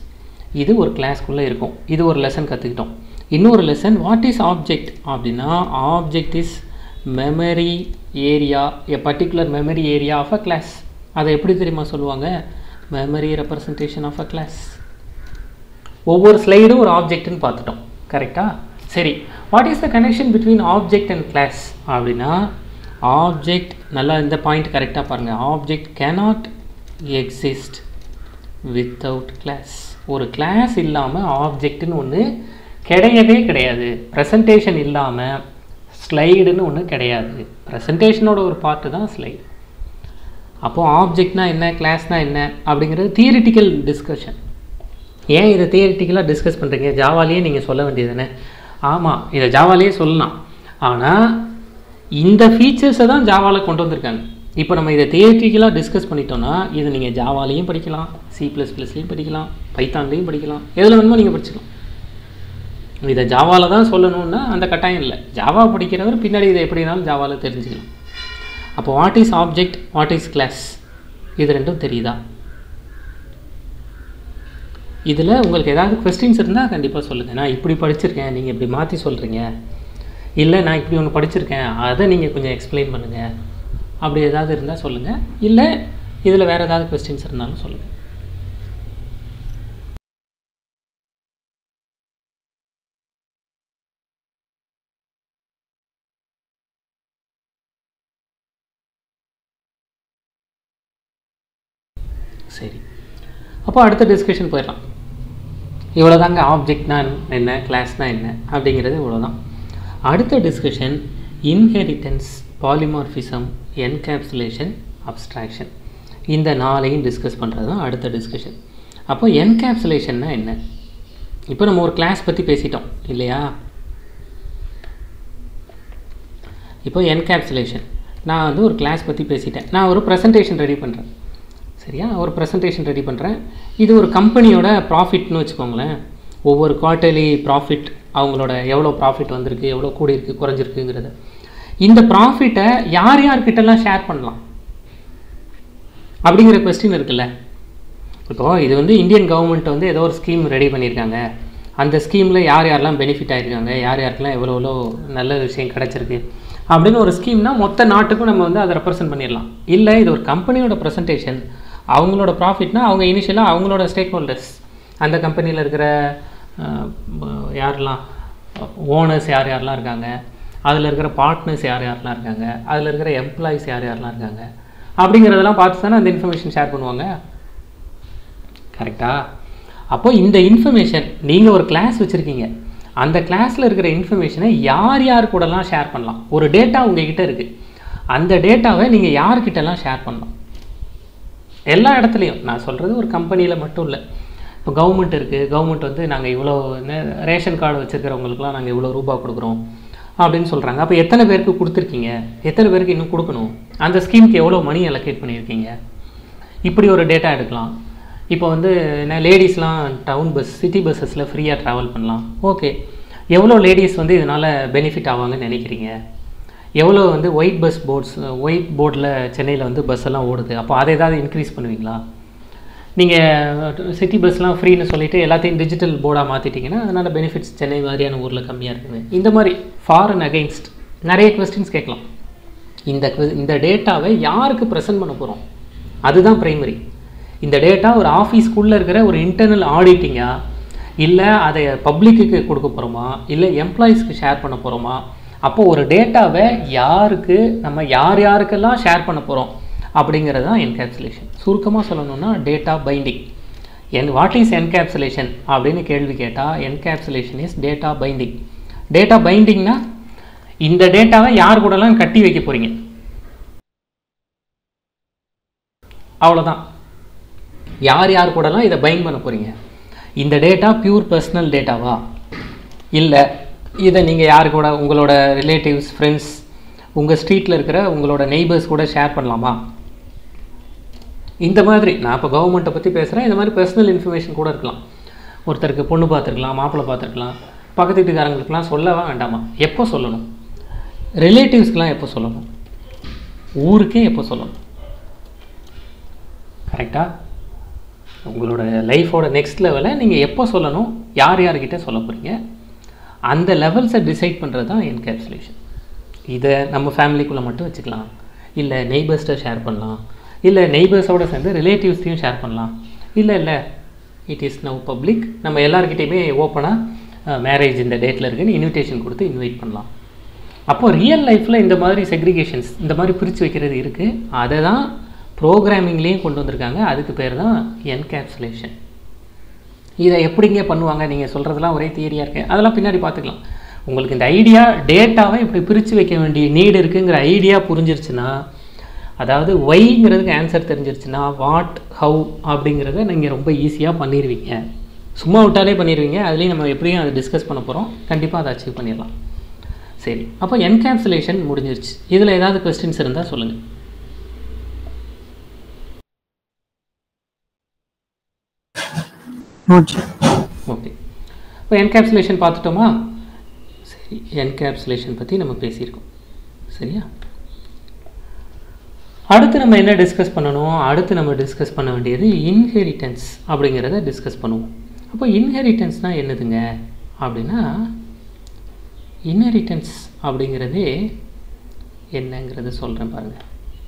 இது ஒரு கிளாஸ்க்குள்ளே இருக்கும் இது ஒரு லெசன் கற்றுக்கிட்டோம் இன்னொரு லெசன் வாட் இஸ் ஆப்ஜெக்ட் அப்படின்னா object is memory area a particular memory area of a class அதை எப்படி தெரியுமா சொல்லுவாங்க memory representation of a class ஒவ்வொரு ஸ்லைடும் ஒரு ஆப்ஜெக்ட்னு பார்த்துட்டோம் கரெக்டா சரி what is the connection between object and class அப்படின்னா ஆப்ஜெக்ட் நல்லா இந்த பாயிண்ட் கரெக்டாக பாருங்கள் object cannot exist without class ஒரு கிளாஸ் இல்லாமல் ஆப்ஜெக்ட்னு ஒன்று கிடையவே கிடையாது ப்ரெசன்டேஷன் இல்லாமல் ஸ்லைடுன்னு ஒன்று கிடையாது ப்ரெசன்டேஷனோட ஒரு பார்ட்டு தான் ஸ்லைடு அப்போது ஆப்ஜெக்ட்னா என்ன கிளாஸ்னா என்ன அப்படிங்கிறது தியரிட்டிக்கல் டிஸ்கஷன் ஏன் இதை தியரிட்டிக்கலாக டிஸ்கஸ் பண்ணுறீங்க ஜாவாலேயே நீங்கள் சொல்ல வேண்டியது தானே ஆமாம் இதை ஜாவாலேயே சொல்லலாம் ஆனால் இந்த ஃபீச்சர்ஸை தான் ஜாவாவில் கொண்டு வந்திருக்காங்க இப்போ நம்ம இதை தியரிட்டிக்கலாக டிஸ்கஸ் பண்ணிட்டோம்னா இது நீங்கள் ஜாவாலையும் படிக்கலாம் சி ப்ளஸ் ப்ளஸ்லையும் படிக்கலாம் பைத்தான்லேயும் படிக்கலாம் எதில் வேணுமோ நீங்கள் படிச்சுக்கலாம் இதை ஜாவாவில் தான் சொல்லணும்னா அந்த கட்டாயம் இல்லை ஜாவா படிக்கிறவர் பின்னாடி இதை எப்படினாலும் ஜாவாவில் தெரிஞ்சுக்கலாம் அப்போ what is object what is class இது ரெண்டும் தெரியுதா இதில் உங்களுக்கு ஏதாவது கொஸ்டின்ஸ் இருந்தால் கண்டிப்பாக சொல்லுங்கள் நான் இப்படி படிச்சிருக்கேன் நீங்கள் இப்படி மாற்றி சொல்கிறீங்க இல்லை நான் இப்படி ஒன்று படிச்சிருக்கேன் அதை நீங்கள் கொஞ்சம் எக்ஸ்பிளைன் பண்ணுங்கள் அப்படி ஏதாவது இருந்தால் சொல்லுங்கள் இல்லை இதில் வேறு ஏதாவது கொஸ்டின்ஸ் இருந்தாலும் சொல்லுங்கள் சரி அப்போ அடுத்த டிஸ்கஷன் போயிடலாம் இவ்வளோதாங்க ஆப்ஜெக்ட்னா என்ன கிளாஸ்னா என்ன அப்படிங்கிறது இவ்வளோதான் அடுத்த discussion inheritance polymorphism encapsulation abstraction இந்த நாளையும் டிஸ்கஸ் பண்ணுறது தான் அடுத்த டிஸ்கஷன் அப்போ என்கேப்சுலேஷன்னா என்ன இப்போ நம்ம ஒரு கிளாஸ் பற்றி பேசிட்டோம் இல்லையா இப்போ என்கேப்சுலேஷன் நான் வந்து ஒரு கிளாஸ் பற்றி பேசிட்டேன் நான் ஒரு ப்ரெசன்டேஷன் ரெடி பண்ணுறேன் சரியா ஒரு ப்ரெசன்டேஷன் ரெடி பண்ணுறேன் இது ஒரு கம்பெனியோட ப்ராஃபிட்னு வச்சுக்கோங்களேன் ஒவ்வொரு குவார்ட்டர்லி ப்ராஃபிட் அவங்களோட எவ்வளோ ப்ராஃபிட் வந்திருக்கு எவ்வளோ கூடியிருக்கு குறைஞ்சிருக்குங்கிறத இந்த ப்ராஃபிட்டை யார் யார்கிட்டலாம் ஷேர் பண்ணலாம் அப்படிங்கிற கொஸ்டின் இருக்குல்ல இப்போது இது வந்து இந்தியன் கவர்மெண்ட் வந்து ஏதோ ஒரு ஸ்கீம் ரெடி பண்ணியிருக்காங்க அந்த ஸ்கீமில் யார் யாரெல்லாம் பெனிஃபிட் ஆகிருக்காங்க யார் யாருக்கெல்லாம் எவ்வளோ எவ்வளோ நல்ல விஷயம் கிடச்சிருக்கு அப்படின்னு ஒரு ஸ்கீம்னா மொத்த நாட்டுக்கும் நம்ம வந்து அதை ரெப்ரசென்ட் பண்ணிடலாம் இல்லை இது ஒரு கம்பெனியோட ப்ரெசன்டேஷன் அவங்களோட ப்ராஃபிட்னா அவங்க இனிஷியலாக அவங்களோட ஸ்டேக் ஹோல்டர்ஸ் அந்த கம்பெனியில் இருக்கிற யாரெல்லாம் ஓனர்ஸ் யார் யாரெல்லாம் இருக்காங்க அதில் இருக்கிற பார்ட்னர்ஸ் யார் யாரெல்லாம் இருக்காங்க அதில் இருக்கிற எம்ப்ளாயிஸ் யார் யாரெல்லாம் இருக்காங்க அப்படிங்கிறதெல்லாம் பார்த்து தானே அந்த இன்ஃபர்மேஷன் ஷேர் பண்ணுவாங்க கரெக்டா அப்போ இந்த இன்ஃபர்மேஷன் நீங்கள் ஒரு கிளாஸ் வச்சுருக்கீங்க அந்த கிளாஸில் இருக்கிற இன்ஃபர்மேஷனை யார் யார் கூடலாம் ஷேர் பண்ணலாம் ஒரு டேட்டா உங்ககிட்ட இருக்குது அந்த டேட்டாவை நீங்கள் யார்கிட்டலாம் ஷேர் பண்ணலாம் எல்லா இடத்துலையும் நான் சொல்கிறது ஒரு கம்பெனியில் மட்டும் இல்லை இப்போ கவர்மெண்ட் இருக்குது கவர்மெண்ட் வந்து நாங்கள் இவ்வளோ ரேஷன் கார்டு வச்சுருக்கிறவங்களுக்குலாம் நாங்கள் இவ்வளோ ரூபா கொடுக்குறோம் அப்படின்னு சொல்கிறாங்க அப்போ எத்தனை பேருக்கு கொடுத்துருக்கீங்க எத்தனை பேருக்கு இன்னும் கொடுக்கணும் அந்த ஸ்கீமுக்கு எவ்வளோ மணி அலோகேட் பண்ணியிருக்கீங்க இப்படி ஒரு டேட்டா எடுக்கலாம் இப்போ வந்து என்ன லேடிஸ்லாம் டவுன் பஸ் சிட்டி பஸ்ஸஸில் ஃப்ரீயாக ட்ராவல் பண்ணலாம் ஓகே எவ்வளோ லேடிஸ் வந்து இதனால் பெனிஃபிட் ஆவாங்கன்னு நினைக்கிறீங்க எவ்வளோ வந்து ஒயிட் பஸ் போர்ட்ஸ் ஒயிட் போர்டில் சென்னையில் வந்து பஸ் எல்லாம் ஓடுது அப்போ அதை ஏதாவது இன்க்ரீஸ் பண்ணுவீங்களா நீங்கள் சிட்டி பஸ்லாம் ஃப்ரீன்னு சொல்லிட்டு எல்லாத்தையும் டிஜிட்டல் போர்டாக மாற்றிட்டீங்கன்னா அதனால் பெனிஃபிட்ஸ் சென்னை மாதிரியான ஊரில் கம்மியாக இருக்குது இந்த மாதிரி ஃபார் அண்ட் அகெயின்ஸ்ட் நிறைய கொஸ்டின்ஸ் கேட்கலாம் இந்த que- இந்த டேட்டாவை யாருக்கு ப்ரெசென்ட் பண்ண போகிறோம் அதுதான் பிரைமரி இந்த டேட்டா ஒரு ஆஃபீஸ்க்குள்ளே இருக்கிற ஒரு இன்டர்னல் ஆடிட்டிங்கா இல்லை அதை பப்ளிக்கு கொடுக்க போகிறோமா இல்லை எம்ப்ளாயீஸ்க்கு ஷேர் பண்ண போகிறோமா அப்போ ஒரு டேட்டாவை யாருக்கு நம்ம யார் யாருக்கெல்லாம் ஷேர் பண்ண போகிறோம் அப்படிங்கிறது தான் என்கேப்சுலேஷன் சுருக்கமாக சொல்லணும்னா டேட்டா பைண்டிங் என் வாட் இஸ் என்கேப்சுலேஷன் அப்படின்னு கேள்வி கேட்டால் encapsulation is data binding data binding இந்த டேட்டாவை யார் கூடலாம் கட்டி வைக்க போகிறீங்க அவ்வளோதான் யார் யார் கூடலாம் இதை பைண்ட் பண்ண போகிறீங்க இந்த டேட்டா பியூர் பர்சனல் டேட்டாவா இல்லை இதை நீங்கள் யார் கூட உங்களோட ரிலேட்டிவ்ஸ் ஃப்ரெண்ட்ஸ் உங்கள் ஸ்ட்ரீட்டில் இருக்கிற உங்களோட நெய்பர்ஸ் கூட ஷேர் பண்ணலாமா இந்த மாதிரி நான் இப்போ கவர்மெண்ட்டை பற்றி பேசுகிறேன் இந்த மாதிரி பர்சனல் இன்ஃபர்மேஷன் கூட இருக்கலாம் ஒருத்தருக்கு பொண்ணு பார்த்துருக்கலாம் மாப்பிள்ளை பார்த்துருக்கலாம் பக்கத்து வீட்டுக்காரங்களுக்குலாம் சொல்லவா வேண்டாமா எப்போ சொல்லணும் ரிலேட்டிவ்ஸ்க்கெலாம் எப்போ சொல்லணும் ஊருக்கே எப்போ சொல்லணும் கரெக்டாக உங்களோட லைஃபோட நெக்ஸ்ட் லெவலை நீங்கள் எப்போ சொல்லணும் யார் யார்கிட்ட சொல்ல போகிறீங்க அந்த லெவல்ஸை டிசைட் பண்ணுறது தான் என்கேப்சுலேஷன் இதை நம்ம ஃபேமிலிக்குள்ளே மட்டும் வச்சுக்கலாம் இல்லை நெய்பர்ஸ்ட்டை ஷேர் பண்ணலாம் இல்லை நெய்பர்ஸோடு சேர்ந்து ரிலேட்டிவ்ஸ்டையும் ஷேர் பண்ணலாம் இல்லை இல்லை இட் இஸ் நவ் பப்ளிக் நம்ம எல்லாருக்கிட்டையுமே ஓப்பனாக மேரேஜ் இந்த டேட்டில் இருக்குன்னு இன்விடேஷன் கொடுத்து இன்வைட் பண்ணலாம் அப்போது ரியல் லைஃப்பில் இந்த மாதிரி செக்ரிகேஷன்ஸ் இந்த மாதிரி பிரித்து வைக்கிறது இருக்குது அதை தான் ப்ரோக்ராமிங்லேயும் கொண்டு வந்திருக்காங்க அதுக்கு பேர் தான் என்கேப்சுலேஷன் இதை எப்படிங்க பண்ணுவாங்க நீங்கள் சொல்கிறதெல்லாம் ஒரே தியரியாக இருக்கு அதெல்லாம் பின்னாடி பார்த்துக்கலாம் உங்களுக்கு இந்த ஐடியா டேட்டாவை இப்படி பிரித்து வைக்க வேண்டிய நீடு இருக்குங்கிற ஐடியா புரிஞ்சிருச்சுன்னா அதாவது ஒய்ங்கிறதுக்கு ஆன்சர் தெரிஞ்சிருச்சுன்னா வாட் ஹவு அப்படிங்கிறத நீங்கள் ரொம்ப ஈஸியாக பண்ணிடுவீங்க சும்மா விட்டாலே பண்ணிடுவீங்க அதுலேயும் நம்ம எப்படியும் அதை டிஸ்கஸ் பண்ண போகிறோம் கண்டிப்பாக அதை அச்சீவ் பண்ணிடலாம் சரி அப்போ என்கேப்சுலேஷன் முடிஞ்சிருச்சு இதில் ஏதாவது கொஸ்டின்ஸ் இருந்தால் சொல்லுங்கள் ஓகே ஓகே இப்போ என்கேப்சுலேஷன் பார்த்துட்டோமா சரி என்கேப்சுலேஷன் பற்றி நம்ம பேசியிருக்கோம் சரியா அடுத்து நம்ம என்ன டிஸ்கஸ் பண்ணணும் அடுத்து நம்ம டிஸ்கஸ் பண்ண வேண்டியது இன்ஹெரிட்டன்ஸ் அப்படிங்கிறத டிஸ்கஸ் பண்ணுவோம் அப்போ இன்ஹெரிட்டன்ஸ்னால் என்னதுங்க அப்படின்னா இன்ஹெரிட்டன்ஸ் அப்படிங்கிறதே என்னங்கிறது சொல்கிறேன் பாருங்கள்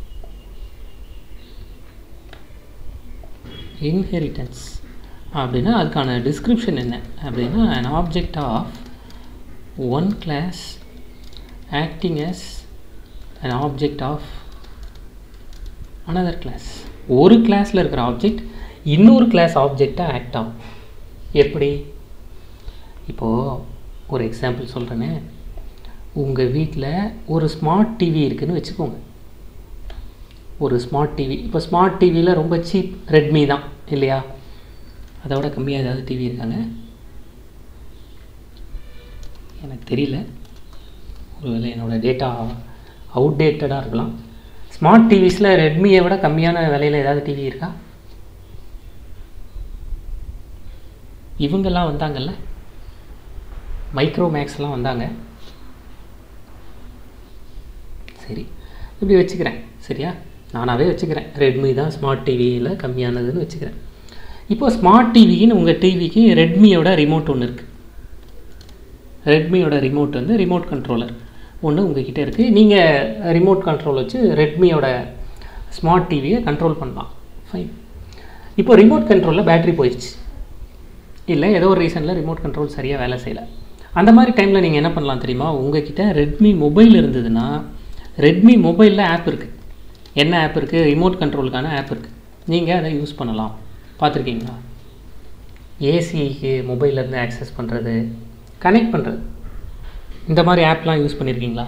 இன்ஹெரிட்டன்ஸ் அப்படின்னா அதுக்கான டிஸ்கிரிப்ஷன் என்ன அப்படின்னா an object of one class acting as an object of another class ஒரு கிளாஸில் இருக்கிற ஆப்ஜெக்ட் இன்னொரு கிளாஸ் ஆப்ஜெக்டாக ஆக்ட் ஆகும் எப்படி இப்போது ஒரு எக்ஸாம்பிள் சொல்கிறேனே உங்கள் வீட்டில் ஒரு ஸ்மார்ட் டிவி இருக்குன்னு வச்சுக்கோங்க ஒரு ஸ்மார்ட் டிவி இப்போ ஸ்மார்ட் டிவியில் ரொம்ப சீப் ரெட்மி தான் இல்லையா அதை விட கம்மியாக ஏதாவது டிவி இருக்காங்க எனக்கு தெரியல ஒருவேளை என்னோடய டேட்டா அவுடேட்டடாக இருக்கலாம் ஸ்மார்ட் டிவிஸில் ரெட்மியை விட கம்மியான விலையில் ஏதாவது டிவி இருக்கா இவங்கெல்லாம் வந்தாங்கல்ல மைக்ரோ மேக்ஸ்லாம் வந்தாங்க சரி இப்படி வச்சுக்கிறேன் சரியா நானாகவே வச்சுக்கிறேன் ரெட்மி தான் ஸ்மார்ட் டிவியில் கம்மியானதுன்னு வச்சுக்கிறேன் இப்போ ஸ்மார்ட் டிவின்னு உங்கள் டிவிக்கு ரெட்மியோட ரிமோட் ஒன்று இருக்குது ரெட்மியோட ரிமோட் வந்து ரிமோட் கண்ட்ரோலர் ஒன்று உங்ககிட்ட இருக்குது நீங்கள் ரிமோட் கண்ட்ரோல் வச்சு ரெட்மியோட ஸ்மார்ட் டிவியை கண்ட்ரோல் பண்ணலாம் ஃபைன் இப்போ ரிமோட் கண்ட்ரோலில் பேட்ரி போயிடுச்சு இல்லை ஏதோ ஒரு ரீசனில் ரிமோட் கண்ட்ரோல் சரியாக வேலை செய்யலை அந்த மாதிரி டைமில் நீங்கள் என்ன பண்ணலாம் தெரியுமா உங்ககிட்ட ரெட்மி மொபைல் இருந்ததுன்னா ரெட்மி மொபைலில் ஆப் இருக்குது என்ன ஆப் இருக்குது ரிமோட் கண்ட்ரோலுக்கான ஆப் இருக்குது நீங்கள் அதை யூஸ் பண்ணலாம் பார்த்துருக்கீங்களா ஏசிக்கு மொபைல்லேருந்து ஆக்சஸ் பண்ணுறது கனெக்ட் பண்ணுறது இந்த மாதிரி ஆப்லாம் யூஸ் பண்ணியிருக்கீங்களா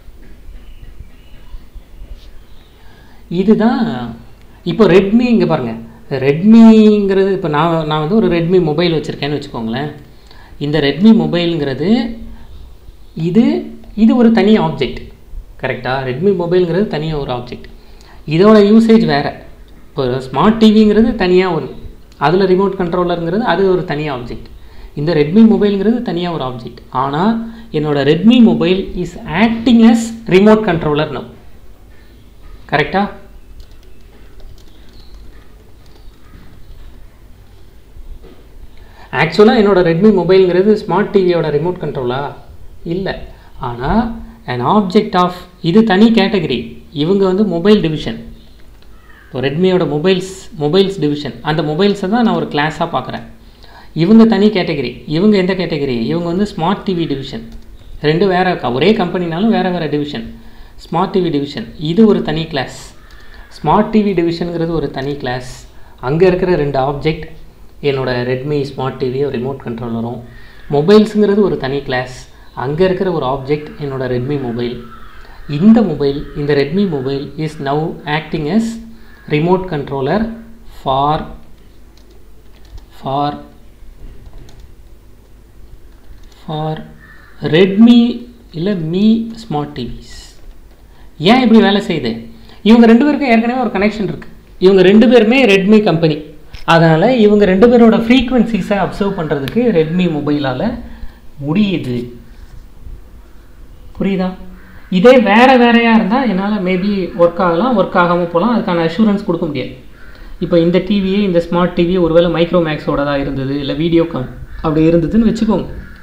இதுதான் இப்போ ரெட்மி இங்கே பாருங்கள் ரெட்மிங்கிறது இப்போ நான் நான் வந்து ஒரு ரெட்மி மொபைல் வச்சுருக்கேன்னு வச்சுக்கோங்களேன் இந்த ரெட்மி மொபைலுங்கிறது இது இது ஒரு தனி ஆப்ஜெக்ட் கரெக்டாக ரெட்மி மொபைலுங்கிறது தனியாக ஒரு ஆப்ஜெக்ட் இதோட யூசேஜ் வேறு இப்போ ஸ்மார்ட் டிவிங்கிறது தனியாக ஒன்று அதில் ரிமோட் கண்ட்ரோலருங்கிறது அது ஒரு தனி ஆப்ஜெக்ட் இந்த ரெட்மி மொபைலுங்கிறது தனியாக ஒரு ஆப்ஜெக்ட் ஆனால் என்னோட Redmi mobile is acting as remote controller no கரெக்டா ஆக்சுவலாக என்னோட ரெட்மி மொபைலுங்கிறது ஸ்மார்ட் டிவியோட ரிமோட் கண்ட்ரோலா இல்லை ஆனால் an ஆப்ஜெக்ட் ஆஃப் இது தனி கேட்டகரி இவங்க வந்து மொபைல் டிவிஷன் இப்போ ரெட்மியோட மொபைல்ஸ் மொபைல்ஸ் டிவிஷன் அந்த மொபைல்ஸை தான் நான் ஒரு கிளாஸாக பார்க்குறேன் இவங்க தனி கேட்டகரி இவங்க எந்த கேட்டகரி இவங்க வந்து ஸ்மார்ட் டிவி டிவிஷன் ரெண்டு வேறு ஒரே கம்பெனினாலும் வேறு வேறு டிவிஷன் ஸ்மார்ட் டிவி டிவிஷன் இது ஒரு தனி கிளாஸ் ஸ்மார்ட் டிவி டிவிஷனுங்கிறது ஒரு தனி கிளாஸ் அங்கே இருக்கிற ரெண்டு ஆப்ஜெக்ட் என்னோட ரெட்மி ஸ்மார்ட் டிவி ரிமோட் கண்ட்ரோலரும் மொபைல்ஸுங்கிறது ஒரு தனி கிளாஸ் அங்கே இருக்கிற ஒரு ஆப்ஜெக்ட் என்னோட ரெட்மி மொபைல் இந்த மொபைல் இந்த Redmi mobile is now acting as remote controller for for for Redmi இல்லை மீ ஸ்மார்ட் டிவிஸ் ஏன் இப்படி வேலை செய்யுது இவங்க ரெண்டு பேருக்கும் ஏற்கனவே ஒரு கனெக்ஷன் இருக்குது இவங்க ரெண்டு பேருமே ரெட்மி கம்பெனி அதனால் இவங்க ரெண்டு பேரோட ஃப்ரீக்குவென்சிஸை அப்சர்வ் பண்ணுறதுக்கு ரெட்மி மொபைலால் முடியுது புரியுதா இதே வேறு வேறையாக இருந்தால் என்னால் மேபி ஒர்க் ஆகலாம் ஒர்க் ஆகாமல் போகலாம் அதுக்கான அஷூரன்ஸ் கொடுக்க முடியாது இப்போ இந்த டிவியே இந்த ஸ்மார்ட் டிவி ஒருவேளை மைக்ரோ மேக்ஸோடதாக இருந்தது இல்லை வீடியோகான் அப்படி இருந்ததுன்னு வச்சுக்கோங்க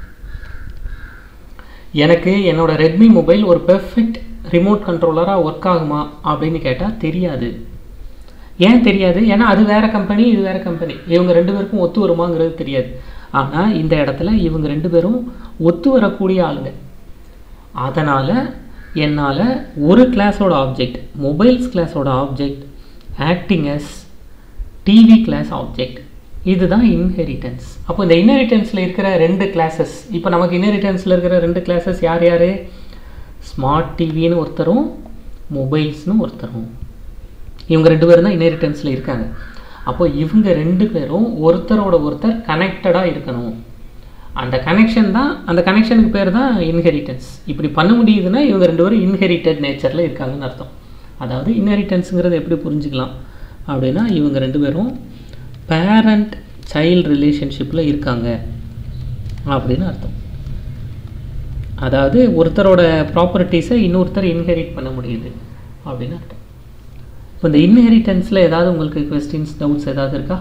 எனக்கு என்னோட ரெட்மி மொபைல் ஒரு பெர்ஃபெக்ட் ரிமோட் கண்ட்ரோலராக ஒர்க் ஆகுமா அப்படின்னு கேட்டால் தெரியாது ஏன் தெரியாது ஏன்னா அது வேறு கம்பெனி இது வேறு கம்பெனி இவங்க ரெண்டு பேருக்கும் ஒத்து வருமாங்கிறது தெரியாது ஆனால் இந்த இடத்துல இவங்க ரெண்டு பேரும் ஒத்து வரக்கூடிய ஆளுங்க அதனால் என்னால் ஒரு கிளாஸோட ஆப்ஜெக்ட் மொபைல்ஸ் கிளாஸோட object acting as TV class object இதுதான் இன்ஹெரிட்டன்ஸ் அப்போ இந்த இன்ஹெரிட்டன்ஸில் இருக்கிற ரெண்டு கிளாஸஸ் இப்போ நமக்கு இன்ஹெரிட்டன்ஸில் இருக்கிற ரெண்டு கிளாஸஸ் யார் யார் ஸ்மார்ட் டிவின்னு ஒருத்தரும் மொபைல்ஸ்னு ஒருத்தரும் இவங்க ரெண்டு பேரும் தான் இன்ஹெரிட்டன்ஸில் இருக்காங்க அப்போ இவங்க ரெண்டு பேரும் ஒருத்தரோட ஒருத்தர் கனெக்டடாக இருக்கணும் அந்த கனெக்ஷன் தான் அந்த கனெக்ஷனுக்கு பேர் தான் இன்ஹெரிட்டன்ஸ் இப்படி பண்ண முடியுதுன்னா இவங்க ரெண்டு பேரும் இன்ஹெரிட்டட் நேச்சரில் இருக்காங்கன்னு அர்த்தம் அதாவது இன்ஹெரிட்டன்ஸுங்கிறது எப்படி புரிஞ்சுக்கலாம் அப்படின்னா இவங்க ரெண்டு பேரும் பேரண்ட் சைல்டு ரிலேஷன்ஷிப்பில் இருக்காங்க அப்படின்னு அர்த்தம் அதாவது ஒருத்தரோட ப்ராப்பர்ட்டிஸை இன்னொருத்தர் இன்ஹெரிட் பண்ண முடியுது அப்படின்னு அர்த்தம் இப்போ இந்த இன்ஹெரிட்டன்ஸில் ஏதாவது உங்களுக்கு கொஸ்டின்ஸ் டவுட்ஸ் ஏதாவது இருக்கா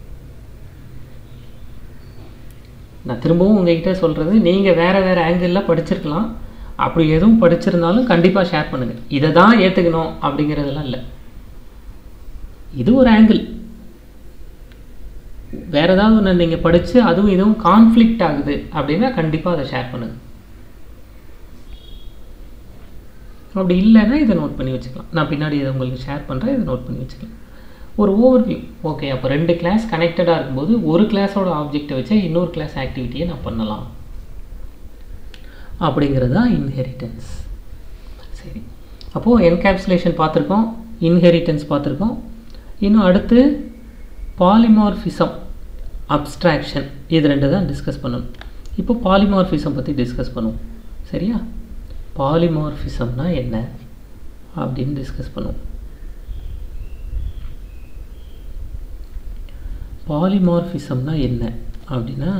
நான் திரும்பவும் உங்ககிட்ட சொல்கிறது நீங்கள் வேறு வேறு ஆங்கிளில் படிச்சிருக்கலாம் அப்படி எதுவும் படிச்சிருந்தாலும் கண்டிப்பாக ஷேர் பண்ணுங்கள் இதை தான் ஏற்றுக்கணும் அப்படிங்கிறதெல்லாம் இல்லை இது ஒரு ஆங்கிள் வேறு ஏதாவது ஒன்று நீங்கள் படித்து அதுவும் இதுவும் கான்ஃப்ளிக்ட் ஆகுது அப்படின்னா கண்டிப்பாக அதை ஷேர் பண்ணுங்கள் அப்படி இல்லைன்னா இதை நோட் பண்ணி வச்சுக்கலாம் நான் பின்னாடி இதை உங்களுக்கு ஷேர் பண்ணுறேன் இதை நோட் பண்ணி வச்சுக்கலாம் ஒரு ஓவர்வியூ ஓகே அப்போ ரெண்டு கிளாஸ் கனெக்டடாக இருக்கும்போது ஒரு கிளாஸோட ஆப்ஜெக்டை வச்சா இன்னொரு கிளாஸ் ஆக்டிவிட்டியை நான் பண்ணலாம் அப்படிங்கிறது தான் இன்ஹெரிட்டன்ஸ் சரி அப்போது என்கேப்சுலேஷன் பார்த்துருக்கோம் இன்ஹெரிட்டன்ஸ் பார்த்துருக்கோம் இன்னும் அடுத்து பாலிமார்ஃபிசம் அப்ஸ்ட்ராக்ஷன் இது ரெண்டு தான் டிஸ்கஸ் பண்ணணும் இப்போ பாலிமார்ஃபிசம் பற்றி டிஸ்கஸ் பண்ணுவோம் சரியா பாலிமார்ஃபிசம்னா என்ன அப்படின்னு டிஸ்கஸ் பண்ணுவோம் பாலிமார்ஃபிசம்னா என்ன அப்படின்னா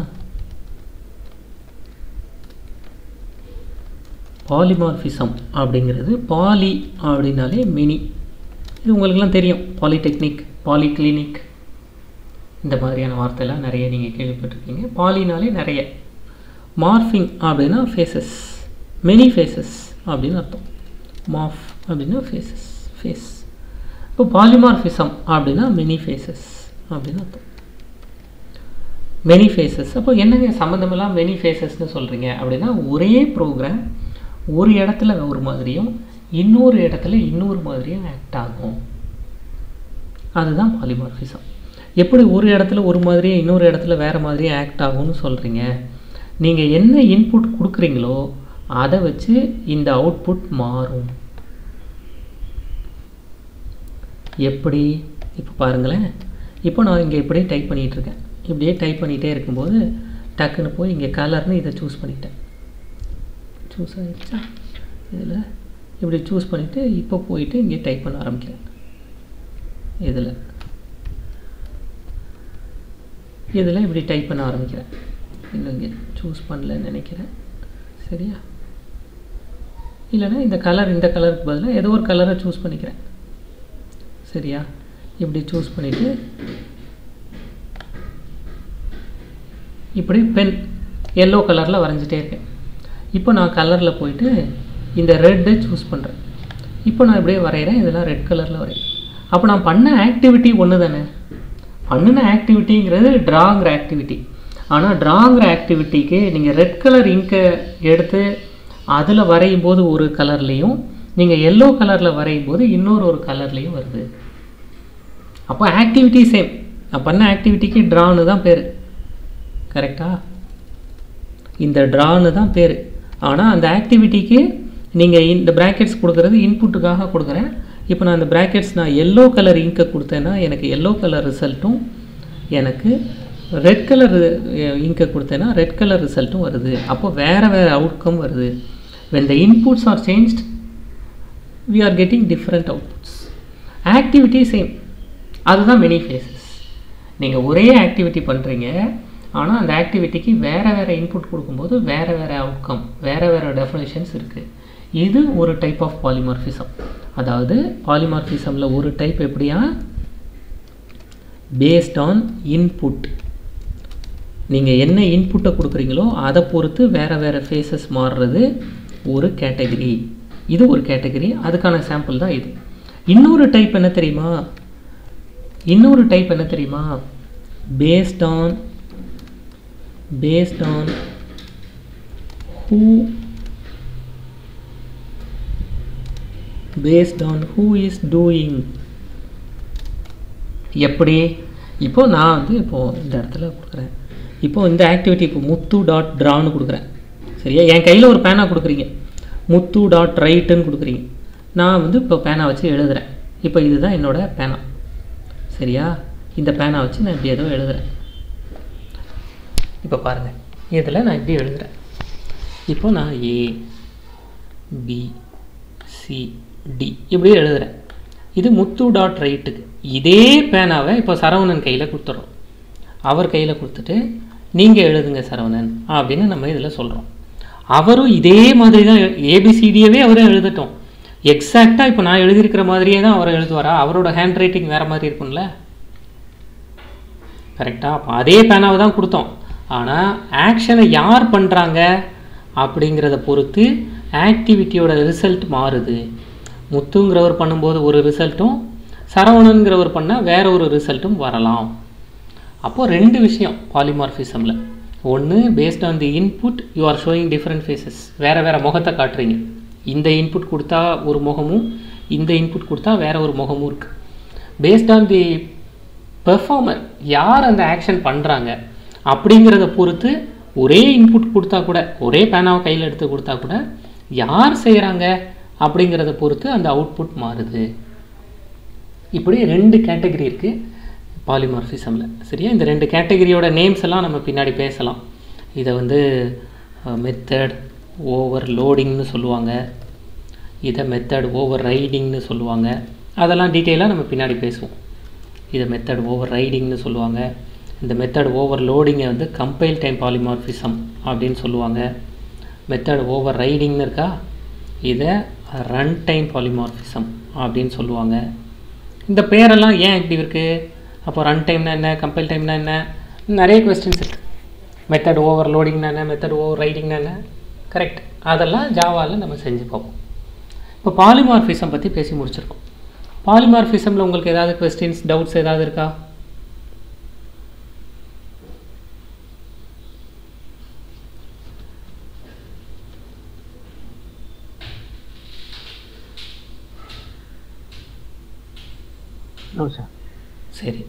பாலிமார்ஃபிசம் அப்படிங்கிறது பாலி அப்படின்னாலே மினி இது உங்களுக்கெல்லாம் தெரியும் பாலிடெக்னிக் பாலிகிளினிக் இந்த மாதிரியான வார்த்தைலாம் நிறைய நீங்கள் கேள்விப்பட்டிருக்கீங்க பாலினாலே நிறைய மார்ஃபிங் அப்படின்னா ஃபேஸஸ் மெனி ஃபேஸஸ் அப்படின்னு அர்த்தம் மார்ஃப் அப்படின்னா ஃபேஸஸ் ஃபேஸ் இப்போ பாலிமார்ஃபிசம் அப்படின்னா மெனி ஃபேஸஸ் அப்படின்னு அர்த்தம் மெனி ஃபேஸஸ் அப்போ என்னங்க சம்மந்தமெல்லாம் மெனி ஃபேஸஸ்னு சொல்கிறீங்க அப்படின்னா ஒரே ப்ரோக்ராம் ஒரு இடத்துல ஒரு மாதிரியும் இன்னொரு இடத்துல இன்னொரு மாதிரியும் ஆக்ட் ஆகும் அதுதான் பாலிமார்ஃபிசம் எப்படி ஒரு இடத்துல ஒரு மாதிரியும் இன்னொரு இடத்துல வேறு மாதிரியும் ஆக்ட் ஆகும்னு சொல்கிறீங்க நீங்கள் என்ன இன்புட் கொடுக்குறீங்களோ அதை வச்சு இந்த அவுட்புட் மாறும் எப்படி இப்போ பாருங்களேன் இப்போ நான் இங்கே இப்படியே டைப் பண்ணிகிட்ருக்கேன் இப்படியே டைப் பண்ணிகிட்டே இருக்கும்போது டக்குன்னு போய் இங்கே கலர்னு இதை சூஸ் பண்ணிட்டேன் சூஸ் ஆகிடுச்சா இதில் இப்படி சூஸ் பண்ணிவிட்டு இப்போ போயிட்டு இங்கே டைப் பண்ண ஆரம்பிக்கிறேன் இதில் இதில் இப்படி டைப் பண்ண ஆரம்பிக்கிறேன் இன்னும் இங்கே சூஸ் பண்ணலன்னு நினைக்கிறேன் சரியா இல்லைன்னா இந்த கலர் இந்த கலருக்கு பதிலாக ஏதோ ஒரு கலரை சூஸ் பண்ணிக்கிறேன் சரியா இப்படி சூஸ் பண்ணிவிட்டு இப்படி பென் எல்லோ கலரில் வரைஞ்சிட்டே இருக்கேன் இப்போ நான் கலரில் போயிட்டு இந்த ரெட்டை சூஸ் பண்ணுறேன் இப்போ நான் இப்படியே வரைகிறேன் இதெல்லாம் ரெட் கலரில் வரைகிறேன் அப்போ நான் பண்ண ஆக்டிவிட்டி ஒன்று தானே பண்ணின ஆக்டிவிட்டிங்கிறது ட்ராங்கிற ஆக்டிவிட்டி ஆனால் ட்ராங்கிற ஆக்டிவிட்டிக்கு நீங்கள் ரெட் கலர் இங்கை எடுத்து அதில் வரையும் போது ஒரு கலர்லேயும் நீங்கள் எல்லோ கலரில் வரையும் போது இன்னொரு ஒரு கலர்லேயும் வருது அப்போ ஆக்டிவிட்டி சேம் நான் பண்ண ஆக்டிவிட்டிக்கு ட்ரான்னு தான் பேர் கரெக்டா இந்த ட்ரான்னு தான் பேர் ஆனால் அந்த ஆக்டிவிட்டிக்கு நீங்கள் இந்த ப்ராக்கெட்ஸ் கொடுக்குறது இன்புட்டுக்காக கொடுக்குறேன் இப்போ நான் இந்த ப்ராக்கெட்ஸ் நான் எல்லோ கலர் இங்கை கொடுத்தேன்னா எனக்கு எல்லோ கலர் ரிசல்ட்டும் எனக்கு ரெட் கலர் இங்கை கொடுத்தேன்னா ரெட் கலர் ரிசல்ட்டும் வருது அப்போ வேறு வேறு அவுட்கம் வருது when the inputs are changed we are getting different outputs activity same அதுதான் மெனி ஃபேஸஸ் நீங்கள் ஒரே ஆக்டிவிட்டி பண்ணுறீங்க ஆனால் அந்த ஆக்டிவிட்டிக்கு வேறு வேறு இன்புட் கொடுக்கும்போது வேறு வேறு அவுட்கம் வேறு வேறு டெஃபினேஷன்ஸ் இருக்குது இது ஒரு டைப் ஆஃப் பாலிமார்ஃபிசம் அதாவது பாலிமார்ஃபிசமில் ஒரு டைப் எப்படியா பேஸ்ட் ஆன் இன்புட் நீங்கள் என்ன இன்புட்டை கொடுக்குறீங்களோ அதை பொறுத்து வேறு வேறு ஃபேஸஸ் மாறுறது ஒரு கேட்டகரி இது ஒரு கேட்டகரி அதுக்கான சாம்பிள் தான் இது இன்னொரு டைப் என்ன தெரியுமா இன்னொரு டைப் என்ன தெரியுமா based on based on who based on who is doing எப்படி இப்போ நான் வந்து இப்போது இந்த இடத்துல கொடுக்குறேன் இப்போ இந்த ஆக்டிவிட்டி இப்போ முத்து டாட் ட்ரான்னு கொடுக்குறேன் சரியா என் கையில் ஒரு பேனா கொடுக்குறீங்க முத்து டாட் ரைட்டுன்னு கொடுக்குறீங்க நான் வந்து இப்போ பேனா வச்சு எழுதுகிறேன் இப்போ இதுதான் என்னோட பேனா சரியா இந்த பேனா வச்சு நான் இப்படி ஏதோ எழுதுகிறேன் இப்போ பாருங்கள் இதில் நான் இப்படி எழுதுகிறேன் இப்போ நான் ஏ பி சி டி இப்படி எழுதுகிறேன் இது முத்து டாட் ரைட்டுக்கு இதே பேனாவை இப்போ சரவணன் கையில் கொடுத்துட்றோம் அவர் கையில் கொடுத்துட்டு நீங்கள் எழுதுங்க சரவணன் அப்படின்னு நம்ம இதில் சொல்கிறோம் அவரும் இதே மாதிரி தான் ஏபிசிடியவே அவரும் எழுதட்டும் எக்ஸாக்டாக இப்போ நான் எழுதியிருக்கிற மாதிரியே தான் அவர் எழுதுவாரா அவரோட ஹேண்ட் ரைட்டிங் வேறு மாதிரி இருக்கும்ல கரெக்டாக அப்போ அதே பேனாவை தான் கொடுத்தோம் ஆனால் ஆக்ஷனை யார் பண்ணுறாங்க அப்படிங்கிறத பொறுத்து ஆக்டிவிட்டியோட ரிசல்ட் மாறுது முத்துங்கிறவர் பண்ணும்போது ஒரு ரிசல்ட்டும் சரவணன்கிறவர் பண்ணால் வேற ஒரு ரிசல்ட்டும் வரலாம் அப்போது ரெண்டு விஷயம் பாலிமார்ஃபிசமில் ஒன்று based on the input you are showing different faces வேறு வேறு முகத்தை காட்டுறீங்க இந்த இன்புட் கொடுத்தா ஒரு முகமும் இந்த இன்புட் கொடுத்தா வேற ஒரு முகமும் இருக்குது பேஸ்ட் ஆன் தி பெர்ஃபார்மர் யார் அந்த ஆக்ஷன் பண்ணுறாங்க அப்படிங்கிறத பொறுத்து ஒரே இன்புட் கொடுத்தா கூட ஒரே பேனாவை கையில் எடுத்து கொடுத்தா கூட யார் செய்கிறாங்க அப்படிங்கிறத பொறுத்து அந்த அவுட்புட் மாறுது இப்படி ரெண்டு கேட்டகரி இருக்குது பாலிமார்ஃபிசமில் சரியா இந்த ரெண்டு கேட்டகரியோட நேம்ஸ் எல்லாம் நம்ம பின்னாடி பேசலாம் இதை வந்து மெத்தட் ஓவர் லோடிங்னு சொல்லுவாங்க இதை மெத்தட் ஓவர் ரைடிங்னு சொல்லுவாங்க அதெல்லாம் டீட்டெயிலாக நம்ம பின்னாடி பேசுவோம் இதை மெத்தட் ஓவர் ரைடிங்னு சொல்லுவாங்க இந்த மெத்தட் ஓவர் லோடிங்கை வந்து கம்பைல் டைம் பாலிமார்ஃபிசம் அப்படின்னு சொல்லுவாங்க மெத்தட் ஓவர் ரைடிங்னு இருக்கா இதை ரன் டைம் பாலிமார்ஃபிசம் அப்படின்னு சொல்லுவாங்க இந்த பேரெல்லாம் ஏன் இப்படி இருக்குது அப்போ ரன் டைம்னா என்ன கம்பைல் டைம்னா என்ன நிறைய கொஸ்டின்ஸ் இருக்குது மெத்தட் ஓவர் லோடிங்னா என்ன மெத்தட் ஓவர் ரைடிங்னா என்ன கரெக்ட் அதெல்லாம் ஜாவாவில் நம்ம செஞ்சு பார்ப்போம் இப்போ பாலிமார்ஃபிசம் பற்றி பேசி முடிச்சிருக்கோம் பாலிமார்ஃபிசமில் உங்களுக்கு ஏதாவது கொஸ்டின்ஸ் டவுட்ஸ் ஏதாவது இருக்கா நோ சார் சரி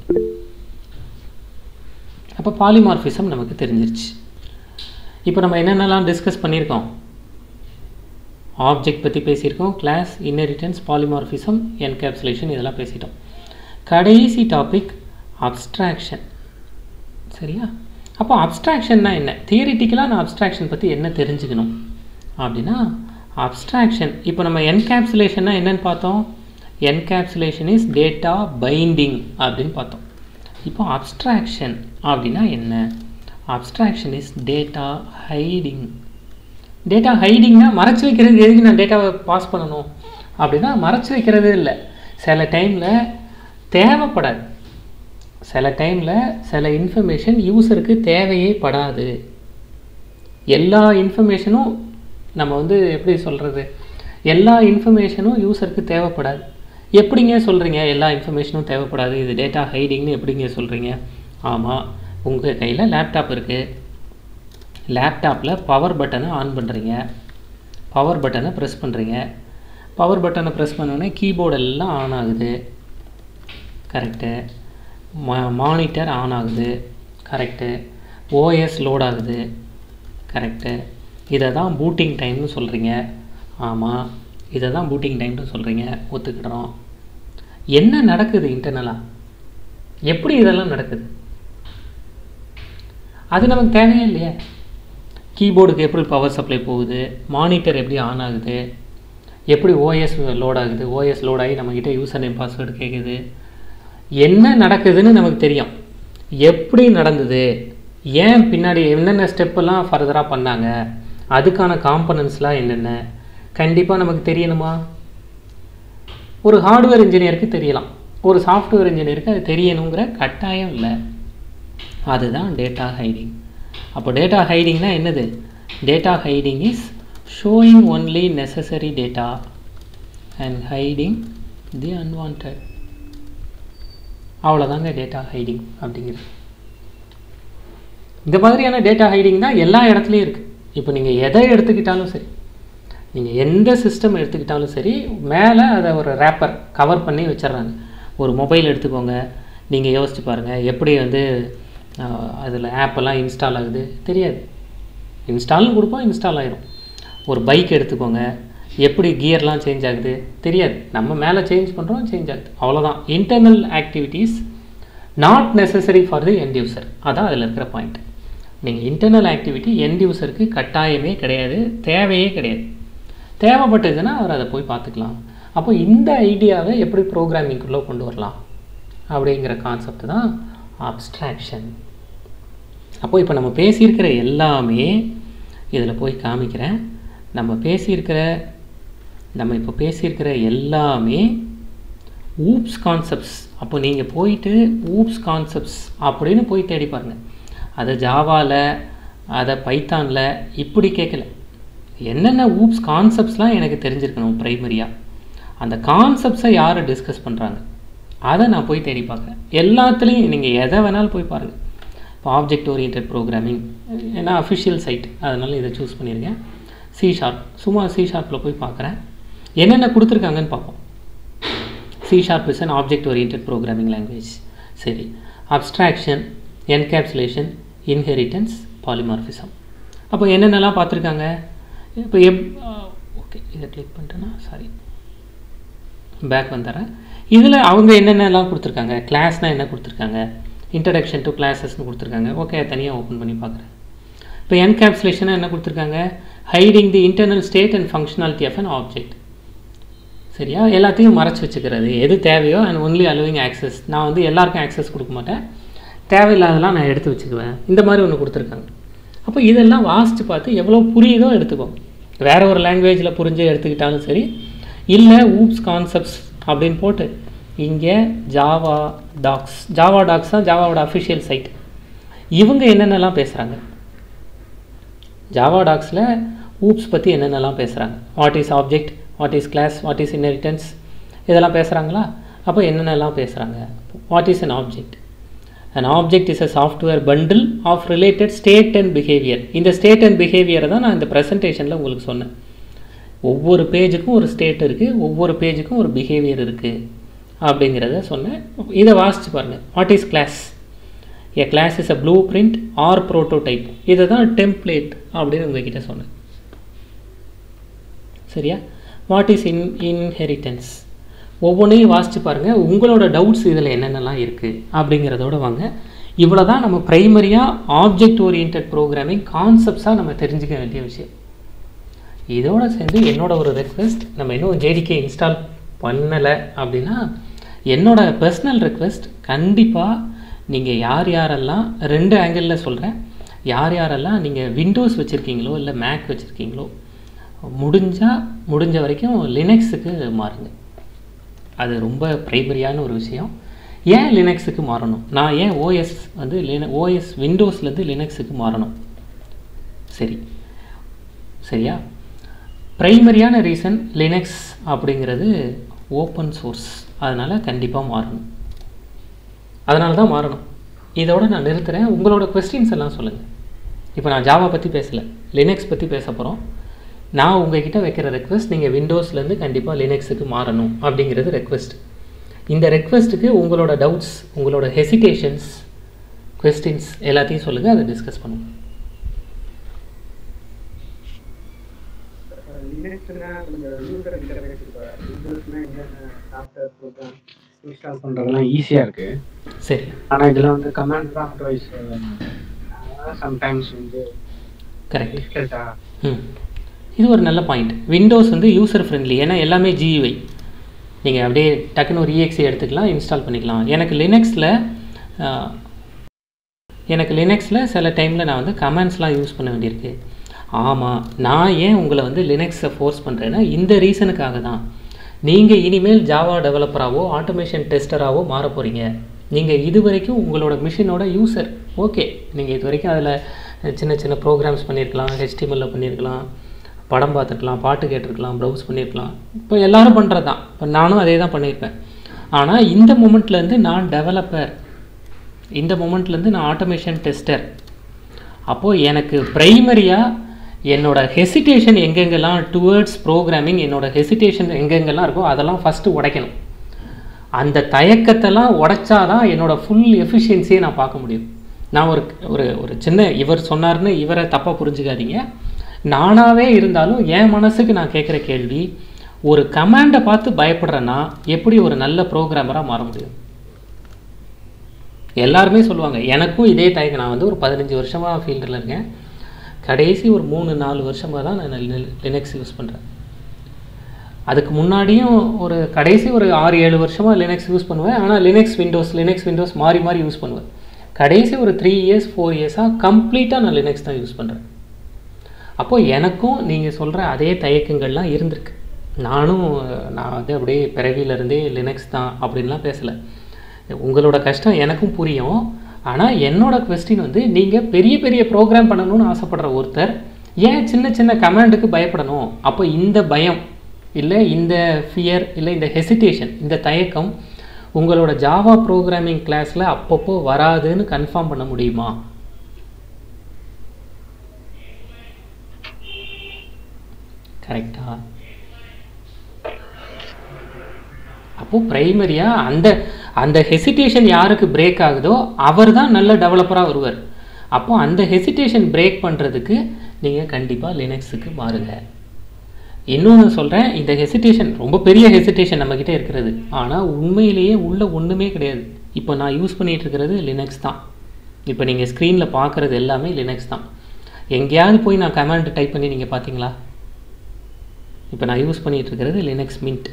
அப்போ பாலிமார்ஃபிசம் நமக்கு தெரிஞ்சிருச்சு இப்போ நம்ம என்னென்னலாம் டிஸ்கஸ் பண்ணியிருக்கோம் ஆப்ஜெக்ட் பற்றி பேசியிருக்கோம் கிளாஸ் இன்னெரிட்டன்ஸ் பாலிமார்ஃபிசம் என்கேப்சுலேஷன் இதெல்லாம் பேசிட்டோம் கடைசி டாபிக் அப்ஸ்ட்ராக்ஷன் சரியா அப்போ அப்ஸ்ட்ராக்ஷன்னா என்ன தியரிட்டிக்கலாக நான் அப்ஸ்ட்ராக்ஷன் பற்றி என்ன தெரிஞ்சுக்கணும் அப்படின்னா அப்ஸ்ட்ராக்ஷன் இப்போ நம்ம என்கேப்சுலேஷன்னா என்னன்னு பார்த்தோம் என்கேப்சுலேஷன் இஸ் டேட்டா பைண்டிங் அப்படின்னு பார்த்தோம் இப்போ அப்ஸ்ட்ராக்ஷன் அப்படின்னா என்ன abstraction is data hiding data ஹைடிங்னா மறைச்சு வைக்கிறது எதுக்கு நான் டேட்டாவை பாஸ் பண்ணணும் அப்படின்னா மறைச்சு வைக்கிறது இல்லை சில டைமில் தேவைப்படாது சில டைமில் சில இன்ஃபர்மேஷன் யூஸருக்கு தேவையே படாது எல்லா இன்ஃபர்மேஷனும் நம்ம வந்து எப்படி சொல்கிறது எல்லா இன்ஃபர்மேஷனும் யூஸருக்கு தேவைப்படாது எப்படிங்க சொல்கிறீங்க எல்லா இன்ஃபர்மேஷனும் தேவைப்படாது இது டேட்டா ஹைடிங்னு எப்படிங்க சொல்கிறீங்க ஆமாம் உங்கள் கையில் லேப்டாப் இருக்குது லேப்டாப்பில் பவர் பட்டனை ஆன் பண்ணுறீங்க பவர் பட்டனை ப்ரெஸ் பண்ணுறீங்க பவர் பட்டனை ப்ரெஸ் பண்ணோடனே கீபோர்டு எல்லாம் ஆன் ஆகுது கரெக்டு மா மானிட்டர் ஆன் ஆகுது கரெக்டு ஓஎஸ் லோட் ஆகுது கரெக்டு இதை தான் பூட்டிங் டைம்னு சொல்கிறீங்க ஆமாம் இதை தான் பூட்டிங் டைம்னு சொல்கிறீங்க ஒத்துக்கிடுறோம் என்ன நடக்குது இன்டர்னலாக எப்படி இதெல்லாம் நடக்குது அது நமக்கு தேவையே இல்லையே கீபோர்டுக்கு எப்படி பவர் சப்ளை போகுது மானிட்டர் எப்படி ஆன் ஆகுது எப்படி ஓஎஸ் லோட் ஆகுது ஓஎஸ் லோட் ஆகி நம்மக்கிட்ட யூசர் நேம் பாஸ்வேர்டு கேட்குது என்ன நடக்குதுன்னு நமக்கு தெரியும் எப்படி நடந்தது ஏன் பின்னாடி என்னென்ன ஸ்டெப்பெல்லாம் ஃபர்தராக பண்ணாங்க அதுக்கான காம்பனன்ஸ்லாம் என்னென்ன கண்டிப்பாக நமக்கு தெரியணுமா ஒரு ஹார்ட்வேர் இன்ஜினியருக்கு தெரியலாம் ஒரு சாஃப்ட்வேர் இன்ஜினியருக்கு அது தெரியணுங்கிற கட்டாயம் இல்லை அதுதான் டேட்டா ஹைடிங் அப்போ டேட்டா ஹைடிங்னா என்னது data hiding is showing only necessary data and hiding the unwanted அவ்வளோதாங்க டேட்டா ஹைடிங் அப்படிங்கிறது இந்த மாதிரியான டேட்டா ஹைடிங் தான் எல்லா இடத்துலையும் இருக்குது இப்போ நீங்கள் எதை எடுத்துக்கிட்டாலும் சரி நீங்கள் எந்த சிஸ்டம் எடுத்துக்கிட்டாலும் சரி மேலே அதை ஒரு ரேப்பர் கவர் பண்ணி வச்சிடுறாங்க ஒரு மொபைல் எடுத்துக்கோங்க நீங்கள் யோசிச்சு பாருங்கள் எப்படி வந்து அதில் ஆப்பெல்லாம் இன்ஸ்டால் ஆகுது தெரியாது இன்ஸ்டால்னு கொடுப்போம் இன்ஸ்டால் ஆயிரும் ஒரு பைக் எடுத்துக்கோங்க எப்படி கியர்லாம் சேஞ்ச் ஆகுது தெரியாது நம்ம மேலே சேஞ்ச் பண்ணுறோம் சேஞ்ச் ஆகுது அவ்வளோதான் internal activities not necessary for the end user அதான் அதில் இருக்கிற பாயிண்ட் நீங்கள் இன்டர்னல் ஆக்டிவிட்டி எண்ட் யூசருக்கு கட்டாயமே கிடையாது தேவையே கிடையாது தேவைப்பட்டதுன்னா அவர் அதை போய் பார்த்துக்கலாம் அப்போ இந்த ஐடியாவை எப்படி ப்ரோக்ராமிங்குள்ளே கொண்டு வரலாம் அப்படிங்கிற கான்செப்ட் தான் அப்ஸ்ட்ராக்ஷன் அப்போ இப்போ நம்ம பேசியிருக்கிற எல்லாமே இதில் போய் காமிக்கிறேன் நம்ம பேசியிருக்கிற நம்ம இப்போ பேசியிருக்கிற எல்லாமே ஊப்ஸ் கான்செப்ட்ஸ் அப்போ நீங்கள் போயிட்டு ஊப்ஸ் கான்செப்ட்ஸ் அப்படின்னு போய் தேடி பாருங்கள் அதை ஜாவாவில் அதை பைத்தானில் இப்படி கேட்கல என்னென்ன ஊப்ஸ் கான்செப்ட்ஸ்லாம் எனக்கு தெரிஞ்சிருக்கணும் ப்ரைமரியாக அந்த கான்செப்ட்ஸை யார் டிஸ்கஸ் பண்ணுறாங்க அதை நான் போய் தேடி பார்க்குறேன் எல்லாத்துலேயும் நீங்கள் எதை வேணாலும் போய் பாருங்கள் இப்போ ஆப்ஜெக்ட் ஓரியன்ட் ப்ரோக்ராமிங் ஏன்னா அஃபிஷியல் சைட் அதனால் இதை சூஸ் பண்ணியிருக்கேன் சி ஷார்ப் சும்மா சி ஷார்ப்பில் போய் பார்க்குறேன் என்னென்ன கொடுத்துருக்காங்கன்னு பார்ப்போம் C sharp is an object oriented programming language சரி அப்ஸ்ட்ராக்ஷன் என்கேப்சுலேஷன் இன்ஹெரிட்டன்ஸ் பாலிமார்ஃபிசம் அப்போ என்னென்னலாம் பார்த்துருக்காங்க இப்போ எப் ஓகே இதை கிளிக் பண்ணிட்டேன்னா சாரி பேக் வந்துடுறேன் இதில் அவங்க என்னென்னலாம் கொடுத்துருக்காங்க கிளாஸ்னால் என்ன கொடுத்துருக்காங்க இன்ட்ரடக்ஷன் டு கிளாஸஸ்னு கொடுத்துருக்காங்க ஓகே தனியாக ஓப்பன் பண்ணி பார்க்குறேன் இப்போ என்கேப்சுலேஷனாக என்ன கொடுத்துருக்காங்க hiding the internal state and functionality of an object சரியா எல்லாத்தையும் மறைச்சி வச்சுக்கிறது எது தேவையோ அண்ட் ஒன்லி அலோவிங் ஆக்சஸ் நான் வந்து எல்லாருக்கும் ஆக்சஸ் கொடுக்க மாட்டேன் தேவையில்லாதெல்லாம் நான் எடுத்து வச்சுக்குவேன் இந்த மாதிரி ஒன்று கொடுத்துருக்காங்க அப்போ இதெல்லாம் வாசித்து பார்த்து எவ்வளோ புரியுதோ எடுத்துக்கோங்க வேறு ஒரு லாங்குவேஜில் புரிஞ்சு எடுத்துக்கிட்டாலும் சரி இல்லை ஊப்ஸ் கான்செப்ட்ஸ் அப்படின்னு போட்டு இங்கே ஜாவா டாக்ஸ் ஜாவா டாக்ஸ் தான் ஜாவாவோட அஃபிஷியல் சைட் இவங்க என்னென்னலாம் பேசுகிறாங்க ஜாவா டாக்ஸில் ஊப்ஸ் பற்றி என்னென்னலாம் பேசுகிறாங்க what is object what is class what is inheritance இதெல்லாம் பேசுகிறாங்களா அப்போ என்னென்னலாம் பேசுகிறாங்க what is an object an object is a software bundle of related state and behaviour இந்த ஸ்டேட் அண்ட் பிஹேவியரை தான் நான் இந்த ப்ரெசன்டேஷனில் உங்களுக்கு சொன்னேன் ஒவ்வொரு பேஜுக்கும் ஒரு ஸ்டேட் இருக்குது ஒவ்வொரு பேஜுக்கும் ஒரு பிஹேவியர் இருக்குது அப்படிங்கிறத சொன்னேன் இதை வாசித்து பாருங்கள் what is class a class is a blueprint or prototype இதை தான் டெம்ப்ளேட் அப்படின்னு உங்ககிட்ட சொன்னேன் சரியா வாட் இஸ் இன் இன்ஹெரிட்டன்ஸ் ஒவ்வொன்றையும் வாசித்து பாருங்கள் உங்களோட டவுட்ஸ் இதில் என்னென்னலாம் இருக்குது அப்படிங்கிறதோட வாங்க இவ்வளோ தான் நம்ம ப்ரைமரியாக ஆப்ஜெக்ட் ஓரியன்ட் ப்ரோக்ராமிங் கான்செப்ட்ஸாக நம்ம தெரிஞ்சுக்க வேண்டிய விஷயம் இதோட சேர்ந்து என்னோட ஒரு ரெக்வெஸ்ட் நம்ம இன்னும் ஜேடிகே இன்ஸ்டால் பண்ணலை அப்படின்னா என்னோட பர்சனல் ரெக்வெஸ்ட் கண்டிப்பாக நீங்கள் யார் யாரெல்லாம் ரெண்டு ஆங்கிளில் சொல்கிறேன் யார் யாரெல்லாம் நீங்கள் விண்டோஸ் வச்சுருக்கீங்களோ இல்லை மேக் வச்சுருக்கீங்களோ முடிஞ்சால் முடிஞ்ச வரைக்கும் லினக்ஸுக்கு மாறுங்க அது ரொம்ப ப்ரைமரியான ஒரு விஷயம் ஏன் லினக்ஸுக்கு மாறணும் நான் ஏன் ஓஎஸ் வந்து லின ஓஎஸ் விண்டோஸ்லேருந்து லினக்ஸுக்கு மாறணும் சரி சரியா ப்ரைமரியான ரீசன் லினக்ஸ் அப்படிங்கிறது ஓப்பன் சோர்ஸ் அதனால் கண்டிப்பாக மாறணும் அதனால தான் மாறணும் இதோட நான் நிறுத்துகிறேன் உங்களோட கொஸ்டின்ஸ் எல்லாம் சொல்லுங்கள் இப்போ நான் ஜாவா பற்றி பேசலை லினக்ஸ் பற்றி பேச போகிறோம் நான் உங்ககிட்ட வைக்கிற ரெக்வஸ்ட் நீங்கள் விண்டோஸ்லேருந்து கண்டிப்பாக லினக்ஸுக்கு மாறணும் அப்படிங்கிறது ரெக்வெஸ்ட் இந்த ரெக்வெஸ்ட்டுக்கு உங்களோட டவுட்ஸ் உங்களோட ஹெசிடேஷன்ஸ் கொஸ்டின்ஸ் எல்லாத்தையும் சொல்லுங்கள் அதை டிஸ்கஸ் பண்ணுங்கள் லினக்ஸ்னா கொஞ்சம் யூசர் இன்டர்ஃபேஸ் இப்போ விண்டோஸ்னா என்னென்ன சாஃப்ட்வேர் ப்ரோக்ராம் இன்ஸ்டால் பண்ணுறதெல்லாம் ஈஸியாக இருக்குது சரி ஆனால் இதில் வந்து கமாண்ட் ப்ராம்ப்ட் வைஸ் சம்டைம்ஸ் வந்து கரெக்ட் டிஃபிகல்ட்டாக ம் இது ஒரு நல்ல பாயிண்ட் விண்டோஸ் வந்து யூசர் ஃப்ரெண்ட்லி ஏன்னா எல்லாமே ஜியூஐ நீங்கள் அப்படியே டக்குன்னு ஒரு இஎக்ஸி எடுத்துக்கலாம் இன்ஸ்டால் பண்ணிக்கலாம் எனக்கு லினக்ஸில் எனக்கு லினக்ஸில் சில டைமில் நான் வந்து கமெண்ட்ஸ்லாம் யூஸ் பண்ண வேண்டியிருக்கு ஆமாம் நான் ஏன் உங்களை வந்து லினக்ஸை ஃபோர்ஸ் பண்ணுறேன்னா இந்த ரீசனுக்காக தான் நீங்கள் இனிமேல் ஜாவா டெவலப்பராகவோ ஆட்டோமேஷன் டெஸ்டராகவோ மாற போகிறீங்க நீங்கள் இது வரைக்கும் உங்களோட மிஷினோட யூசர் ஓகே நீங்கள் இது வரைக்கும் அதில் சின்ன சின்ன ப்ரோக்ராம்ஸ் பண்ணியிருக்கலாம் HTML ல பண்ணியிருக்கலாம் படம் பார்த்துருக்கலாம் பாட்டு கேட்டிருக்கலாம் ப்ரௌஸ் பண்ணியிருக்கலாம் இப்போ எல்லாரும் பண்ணுறது தான் இப்போ நானும் அதே தான் பண்ணியிருப்பேன் ஆனால் இந்த மூமெண்ட்லேருந்து நான் டெவலப்பர் இந்த மூமெண்ட்லேருந்து நான் ஆட்டோமேஷன் டெஸ்டர் அப்போது எனக்கு ப்ரைமரியாக என்னோட ஹெசிடேஷன் எங்கெங்கெல்லாம் டுவர்ட்ஸ் ப்ரோக்ராமிங் என்னோட ஹெசிடேஷன் எங்கெங்கெல்லாம் இருக்கோ அதெல்லாம் ஃபஸ்ட்டு உடைக்கணும் அந்த தயக்கத்தெல்லாம் உடைச்சாதான் என்னோட ஃபுல் எஃபிஷியன்சியை நான் பார்க்க முடியும் நான் ஒரு ஒரு ஒரு சின்ன இவர் சொன்னார்னு இவரை தப்பாக புரிஞ்சுக்காதீங்க நானாகவே இருந்தாலும் என் மனசுக்கு நான் கேட்குற கேள்வி ஒரு கமாண்டை பார்த்து பயப்படுறேன்னா எப்படி ஒரு நல்ல ப்ரோக்ராமராக மாற முடியும் எல்லாருமே சொல்லுவாங்க எனக்கும் இதே தயக்கம் நான் வந்து ஒரு பதினஞ்சு வருஷமாக ஃபீல்டில் இருக்கேன் கடைசி ஒரு மூணு நாலு வருஷமாக தான் நான் லினக்ஸ் யூஸ் பண்ணுறேன் அதுக்கு முன்னாடியும் ஒரு கடைசி ஒரு ஆறு ஏழு வருஷமாக லினக்ஸ் யூஸ் பண்ணுவேன் ஆனால் லினக்ஸ் விண்டோஸ் லினக்ஸ் விண்டோஸ் மாறி மாறி யூஸ் பண்ணுவேன் கடைசி ஒரு த்ரீ இயர்ஸ் ஃபோர் இயர்ஸாக கம்ப்ளீட்டாக நான் லினக்ஸ் தான் யூஸ் பண்ணுறேன் அப்போது எனக்கும் நீங்கள் சொல்கிற அதே தயக்கங்கள்லாம் இருந்திருக்கு நானும் நான் வந்து அப்படியே பிறவியிலேருந்தே லினக்ஸ் தான் அப்படின்லாம் பேசலை உங்களோட கஷ்டம் எனக்கும் புரியும் ஆனால் என்னோட கொஸ்டின் வந்து நீங்கள் பெரிய பெரிய ப்ரோக்ராம் பண்ணணும்னு ஆசைப்படுற ஒருத்தர் ஏன் சின்ன சின்ன கமாண்டுக்கு பயப்படணும் அப்போ இந்த பயம் இல்லை இந்த ஃபியர் இல்லை இந்த ஹெசிடேஷன் இந்த தயக்கம் உங்களோட ஜாவா ப்ரோக்ராமிங் கிளாஸில் அப்பப்போ வராதுன்னு கன்ஃபார்ம் பண்ண முடியுமா கரெக்டா அப்போது ப்ரைமரியாக அந்த அந்த ஹெசிடேஷன் யாருக்கு பிரேக் ஆகுதோ அவர் தான் நல்ல டெவலப்பராக வருவார் அப்போ அந்த ஹெசிடேஷன் பிரேக் பண்ணுறதுக்கு நீங்கள் கண்டிப்பாக லினக்ஸுக்கு மாறுங்க இன்னொன்று சொல்கிறேன் இந்த ஹெசிடேஷன் ரொம்ப பெரிய ஹெசிடேஷன் நம்மக்கிட்ட இருக்கிறது ஆனால் உண்மையிலேயே உள்ள ஒன்றுமே கிடையாது இப்போ நான் யூஸ் பண்ணிகிட்டு இருக்கிறது லினக்ஸ் தான் இப்போ நீங்கள் ஸ்க்ரீனில் பார்க்குறது எல்லாமே லினக்ஸ் தான் எங்கேயாவது போய் நான் கமாண்ட் டைப் பண்ணி நீங்கள் பார்த்தீங்களா இப்போ நான் யூஸ் பண்ணிகிட்டு இருக்கிறது லினக்ஸ் மின்ட்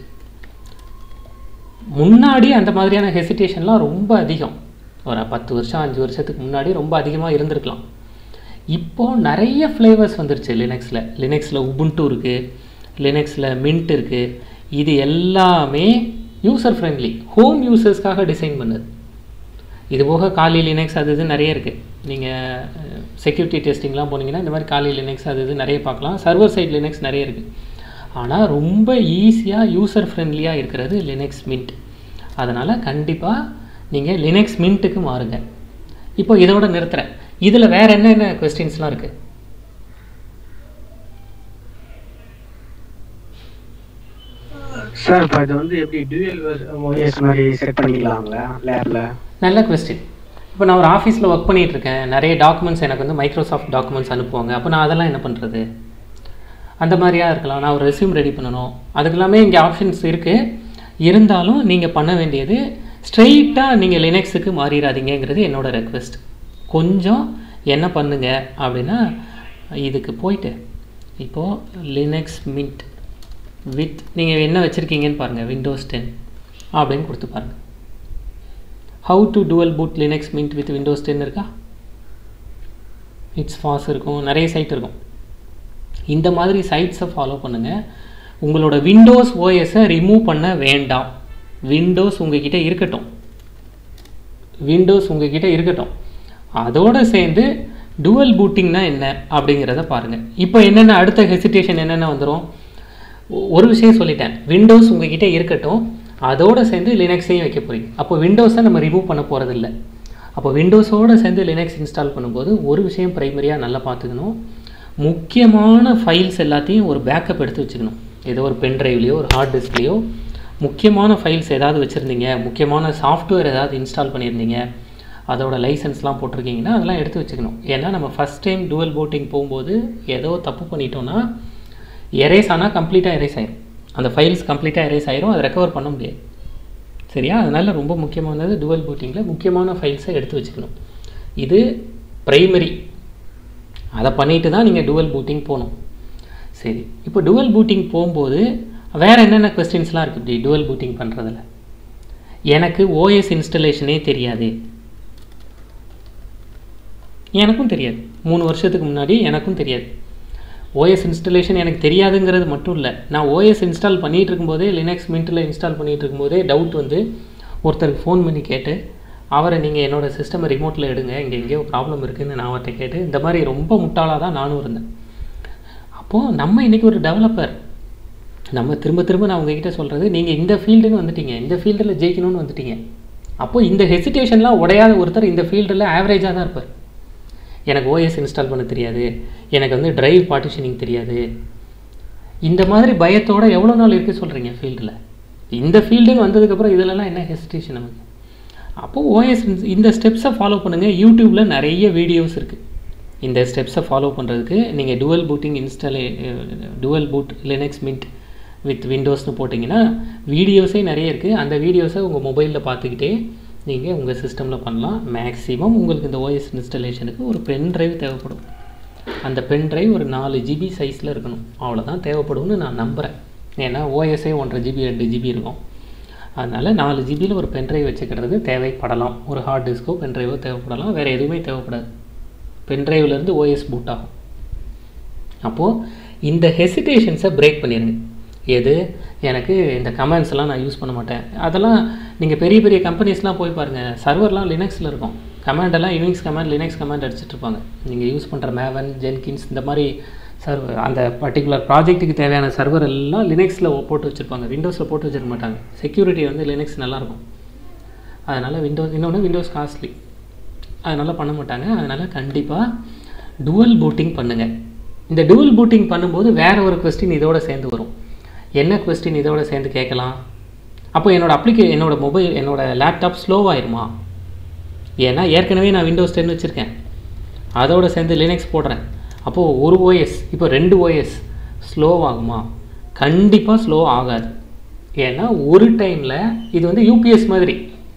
முன்னாடி அந்த மாதிரியான ஹெசிடேஷன்லாம் ரொம்ப அதிகம் ஒரு பத்து வருஷம் அஞ்சு வருஷத்துக்கு முன்னாடி ரொம்ப அதிகமாக இருந்திருக்கலாம் இப்போது நிறைய ஃப்ளேவர்ஸ் வந்துருச்சு லினக்ஸில் லினக்ஸில் உபுண்டு இருக்குது லினக்ஸில் மின்ட் இருக்குது இது எல்லாமே யூசர் ஃப்ரெண்ட்லி ஹோம் யூசர்ஸ்க்காக டிசைன் பண்ணுது இது போக காலி லினக்ஸ் அது இது நிறைய இருக்குது நீங்கள் செக்யூரிட்டி டெஸ்டிங்லாம் போனீங்கன்னா இந்த மாதிரி காலி லினக்ஸ் அது இது நிறைய பார்க்கலாம் சர்வர் சைட் லினக்ஸ் நிறைய இருக்குது ஆனால் ரொம்ப ஈஸியாக யூசர் ஃப்ரெண்ட்லியாக இருக்கிறது லினக்ஸ் மின்ட் அதனால் கண்டிப்பாக நீங்கள் லினக்ஸ் மின்ட்டுக்கு மாறுங்க இப்போ இதோட நிறுத்துகிறேன் இதில் வேறு என்னென்ன கொஸ்டின்ஸ்லாம் இருக்குது சார் இப்போ இது வந்து எப்படி டூயல் ஓஎஸ் மாதிரி செட் பண்ணிக்கலாங்களா லேப்ல நல்ல கொஸ்டின் இப்போ நான் ஒரு ஆஃபீஸில் ஒர்க் பண்ணிகிட்டு இருக்கேன் நிறைய டாக்குமெண்ட்ஸ் எனக்கு வந்து மைக்ரோசாஃப்ட் டாக்குமெண்ட்ஸ் அனுப்புவாங்க அப்போ நான் அதெல்லாம் என்ன பண்ணுறது அந்த மாதிரியா இருக்கலாம் நான் ஒரு ரெஸ்யூம் ரெடி பண்ணணும் அதுக்கெல்லாமே இங்கே ஆப்ஷன்ஸ் இருக்குது இருந்தாலும் நீங்கள் பண்ண வேண்டியது ஸ்ட்ரெயிட்டாக நீங்கள் லினக்ஸுக்கு மாறிடாதீங்கிறது என்னோட ரெக்வெஸ்ட் கொஞ்சம் என்ன பண்ணுங்க அப்படின்னா இதுக்கு போயிட்டு இப்போது லினக்ஸ் மின்ட் வித் நீங்கள் என்ன வச்சுருக்கீங்கன்னு பாருங்கள் விண்டோஸ் டென் அப்படின்னு கொடுத்து பாருங்கள் how to dual boot Linux Mint with Windows ten இருக்கா இட்ஸ் ஃபாஸ் இருக்கும் நிறைய சைட் இருக்கும் இந்த மாதிரி சைட்ஸை ஃபாலோ பண்ணுங்கள் உங்களோட விண்டோஸ் ஓஎஸை ரிமூவ் பண்ண வேண்டாம் விண்டோஸ் உங்ககிட்ட இருக்கட்டும் விண்டோஸ் உங்ககிட்ட இருக்கட்டும் அதோடு சேர்ந்து டுவல் பூட்டிங்னா என்ன அப்படிங்கிறத பாருங்கள் இப்போ என்னென்ன அடுத்த ஹெசிடேஷன் என்னென்ன வந்துடும் ஒரு விஷயம் சொல்லிட்டேன் விண்டோஸ் உங்ககிட்ட இருக்கட்டும் அதோடு சேர்ந்து லினக்ஸையும் வைக்க போகிறீங்க அப்போ விண்டோஸை நம்ம ரிமூவ் பண்ண போகிறதில்ல அப்போ விண்டோஸோடு சேர்ந்து லினக்ஸ் இன்ஸ்டால் பண்ணும்போது ஒரு விஷயம் ப்ரைமரியாக நல்லா பார்த்துக்கணும் முக்கியமான ஃபைல்ஸ் எல்லாத்தையும் ஒரு பேக்கப் எடுத்து வச்சுக்கணும் ஏதோ ஒரு பென் ட்ரைவ்லேயோ ஒரு ஹார்ட் டிஸ்க்லேயோ முக்கியமான ஃபைல்ஸ் ஏதாவது வச்சுருந்தீங்க முக்கியமான சாஃப்ட்வேர் ஏதாவது இன்ஸ்டால் பண்ணியிருந்தீங்க அதோட லைசன்ஸ்லாம் போட்டிருக்கீங்கன்னா அதெல்லாம் எடுத்து வச்சுக்கணும் ஏன்னா நம்ம ஃபஸ்ட் டைம் டுவல் போட்டிங் போகும்போது ஏதோ தப்பு பண்ணிட்டோன்னா எரேஸ் ஆனால் கம்ப்ளீட்டாக எரேஸ் ஆயிரும் அந்த ஃபைல்ஸ் கம்ப்ளீட்டாக எரேஸ் ஆயிரும் அதை ரெக்கவர் பண்ண முடியாது சரியா அதனால் ரொம்ப முக்கியமானது டுவல் பூட்டிங்கில் முக்கியமான ஃபைல்ஸை எடுத்து வச்சுக்கணும் இது ப்ரைமரி அதை பண்ணிட்டு தான் நீங்கள் டுவல் பூட்டிங் போகணும் சரி இப்போ டுவல் பூட்டிங் போகும்போது வேறு என்னென்ன கொஸ்டின்ஸ்லாம் இருக்குது இப்படி டுவல் பூட்டிங் பண்ணுறதுல எனக்கு ஓஎஸ் இன்ஸ்டலேஷனே தெரியாது எனக்கும் தெரியாது மூணு வருஷத்துக்கு முன்னாடி எனக்கும் தெரியாது ஓஎஸ் இன்ஸ்டலேஷன் எனக்கு தெரியாதுங்கிறது மட்டும் இல்லை நான் ஓஎஸ் இன்ஸ்டால் பண்ணிகிட்டு இருக்கும்போதே லினக்ஸ் மின்ட்டில் இன்ஸ்டால் பண்ணிகிட்டு இருக்கும்போதே டவுட் வந்து ஒருத்தருக்கு ஃபோன் பண்ணி கேட்டு அவரை நீங்கள் என்னோடய சிஸ்டமை ரிமோட்டில் எடுங்க இங்கே எங்கேயோ ப்ராப்ளம் இருக்குதுன்னு நான் அவர்கிட்ட கேட்டு இந்த மாதிரி ரொம்ப முட்டாளாக தான் நானும் இருந்தேன் அப்போது நம்ம இன்றைக்கி ஒரு டெவலப்பர் நம்ம திரும்ப திரும்ப நான் உங்ககிட்ட சொல்கிறது நீங்கள் இந்த ஃபீல்டுன்னு வந்துட்டீங்க இந்த ஃபீல்டில் ஜெயிக்கணும்னு வந்துட்டீங்க அப்போது இந்த ஹெசிடேஷன்லாம் உடையாத ஒருத்தர் இந்த ஃபீல்டில் ஆவரேஜாக தான் இருப்பார் எனக்கு ஓஎஸ் இன்ஸ்டால் பண்ண தெரியாது எனக்கு வந்து டிரைவ் பார்ட்டிஷனிங் தெரியாது இந்த மாதிரி பயத்தோடு எவ்வளோ நாள் இருக்குது சொல்கிறீங்க ஃபீல்டில் இந்த ஃபீல்டுன்னு வந்ததுக்கப்புறம் இதிலலாம் என்ன ஹெசிடேஷன் நமக்கு அப்போது ஓஎஸ் இந்த ஸ்டெப்ஸை ஃபாலோ பண்ணுங்கள் யூடியூப்பில் நிறைய வீடியோஸ் இருக்குது இந்த ஸ்டெப்ஸை ஃபாலோ பண்ணுறதுக்கு நீங்கள் டுவல் பூட்டிங் இன்ஸ்டாலே dual boot Linux Mint with விண்டோஸ்னு போட்டிங்கன்னா வீடியோஸே நிறைய இருக்குது அந்த வீடியோஸை உங்கள் மொபைலில் பார்த்துக்கிட்டே நீங்கள் உங்கள் சிஸ்டமில் பண்ணலாம் மேக்ஸிமம் உங்களுக்கு இந்த ஓஎஸ் இன்ஸ்டலேஷனுக்கு ஒரு பென் ட்ரைவ் தேவைப்படும் அந்த பென் ட்ரைவ் ஒரு நாலு ஜிபி சைஸில் இருக்கணும் அவ்வளோதான் தேவைப்படும்னு நான் நம்புகிறேன் ஏன்னா ஓஎஸ்ஏ ஒன்றரை ஜிபி ரெண்டு ஜிபி இருக்கும் அதனால் நாலு ஜிபியில் ஒரு பென் ட்ரைவ் வச்சுக்கிறது தேவைப்படலாம் ஒரு ஹார்ட் டிஸ்க்கோ பென் ட்ரைவோ தேவைப்படலாம் வேறு எதுவுமே தேவைப்படாது பென் ட்ரைவ்லேருந்து ஓஎஸ் பூட் ஆகும் அப்போது இந்த ஹெசிடேஷன்ஸை பிரேக் பண்ணிடுங்க எது எனக்கு இந்த கமெண்ட்ஸ் எல்லாம் நான் யூஸ் பண்ண மாட்டேன் அதெல்லாம் நீங்கள் பெரிய பெரிய கம்பெனிஸ்லாம் போய் பாருங்கள் சர்வர்லாம் லினக்ஸில் இருக்கும் கமாண்டெல்லாம் யூனிக்ஸ் கமாண்ட் லினக்ஸ் கமாண்ட் அடிச்சிட்டு இருப்பாங்க நீங்கள் யூஸ் பண்ணுற மேவன் ஜென்கின்ஸ் இந்த மாதிரி சர்வர் அந்த பர்டிகுலர் ப்ராஜெக்ட்டுக்கு தேவையான சர்வர் எல்லாம் லினக்ஸில் போட்டு வச்சுருப்பாங்க விண்டோஸில் போட்டு வச்சிருக்க மாட்டாங்க செக்யூரிட்டி வந்து லினக்ஸ் நல்லாயிருக்கும் அதனால் விண்டோஸ் இன்னொன்று விண்டோஸ் காஸ்ட்லி அதனால் பண்ண மாட்டாங்க அதனால் கண்டிப்பாக டுவல் பூட்டிங் பண்ணுங்கள் இந்த டுவல் பூட்டிங் பண்ணும்போது வேறு ஒரு கொஸ்டின் இதோட சேர்ந்து வரும் என்ன கொஸ்டின் இதோட சேர்ந்து கேட்கலாம் அப்போ என்னோடய அப்ளிகே என்னோடய மொபைல் என்னோடய லேப்டாப் ஸ்லோவாயிருமா ஏன்னா ஏற்கனவே நான் விண்டோஸ் டென் வச்சுருக்கேன் அதோட சேர்ந்து லினக்ஸ் போடுறேன் அப்போது ஒரு ஓஎஸ் இப்போ ரெண்டு ஓஎஸ் ஸ்லோவாகுமா கண்டிப்பாக ஸ்லோ ஆகாது ஏன்னா ஒரு டைமில் இது வந்து யூபிஎஸ் மாதிரி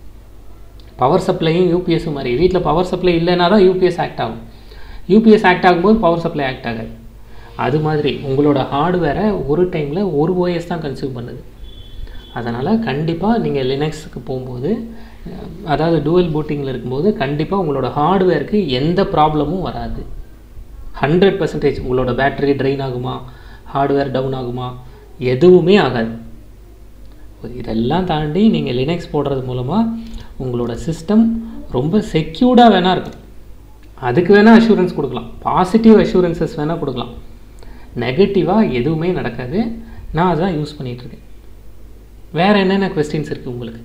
பவர் சப்ளையும் யூபிஎஸும் மாதிரி வீட்டில் பவர் சப்ளை இல்லைனா தான் யூபிஎஸ் ஆக்ட் ஆகும் யூபிஎஸ் ஆக்ட் ஆகும்போது பவர் சப்ளை ஆக்ட் ஆகாது அது மாதிரி உங்களோட ஹார்ட்வேரை ஒரு டைமில் ஒரு ஓஎஸ் தான் கன்சியூம் பண்ணுது அதனால் கண்டிப்பாக நீங்கள் லினக்ஸுக்கு போகும்போது அதாவது டூவல் பூட்டிங்கில் இருக்கும்போது கண்டிப்பாக உங்களோட ஹார்ட்வேருக்கு எந்த ப்ராப்ளமும் வராது ஹண்ட்ரட் பர்சன்டேஜ் உங்களோட பேட்டரி ட்ரெயின் ஆகுமா ஹார்ட்வேர் டவுன் ஆகுமா எதுவுமே ஆகாது இதெல்லாம் தாண்டி நீங்கள் லினக்ஸ் போடுறது மூலமாக உங்களோட சிஸ்டம் ரொம்ப செக்யூர்டாக வேணால் இருக்கும் அதுக்கு வேணால் அஷூரன்ஸ் கொடுக்கலாம் பாசிட்டிவ் அஷூரன்சஸ் வேணால் கொடுக்கலாம் நெகட்டிவாக எதுவுமே நடக்காது நான் அதான் யூஸ் பண்ணிகிட்ருக்கேன் வேறு என்னென்ன கொஸ்டின்ஸ் இருக்குது உங்களுக்கு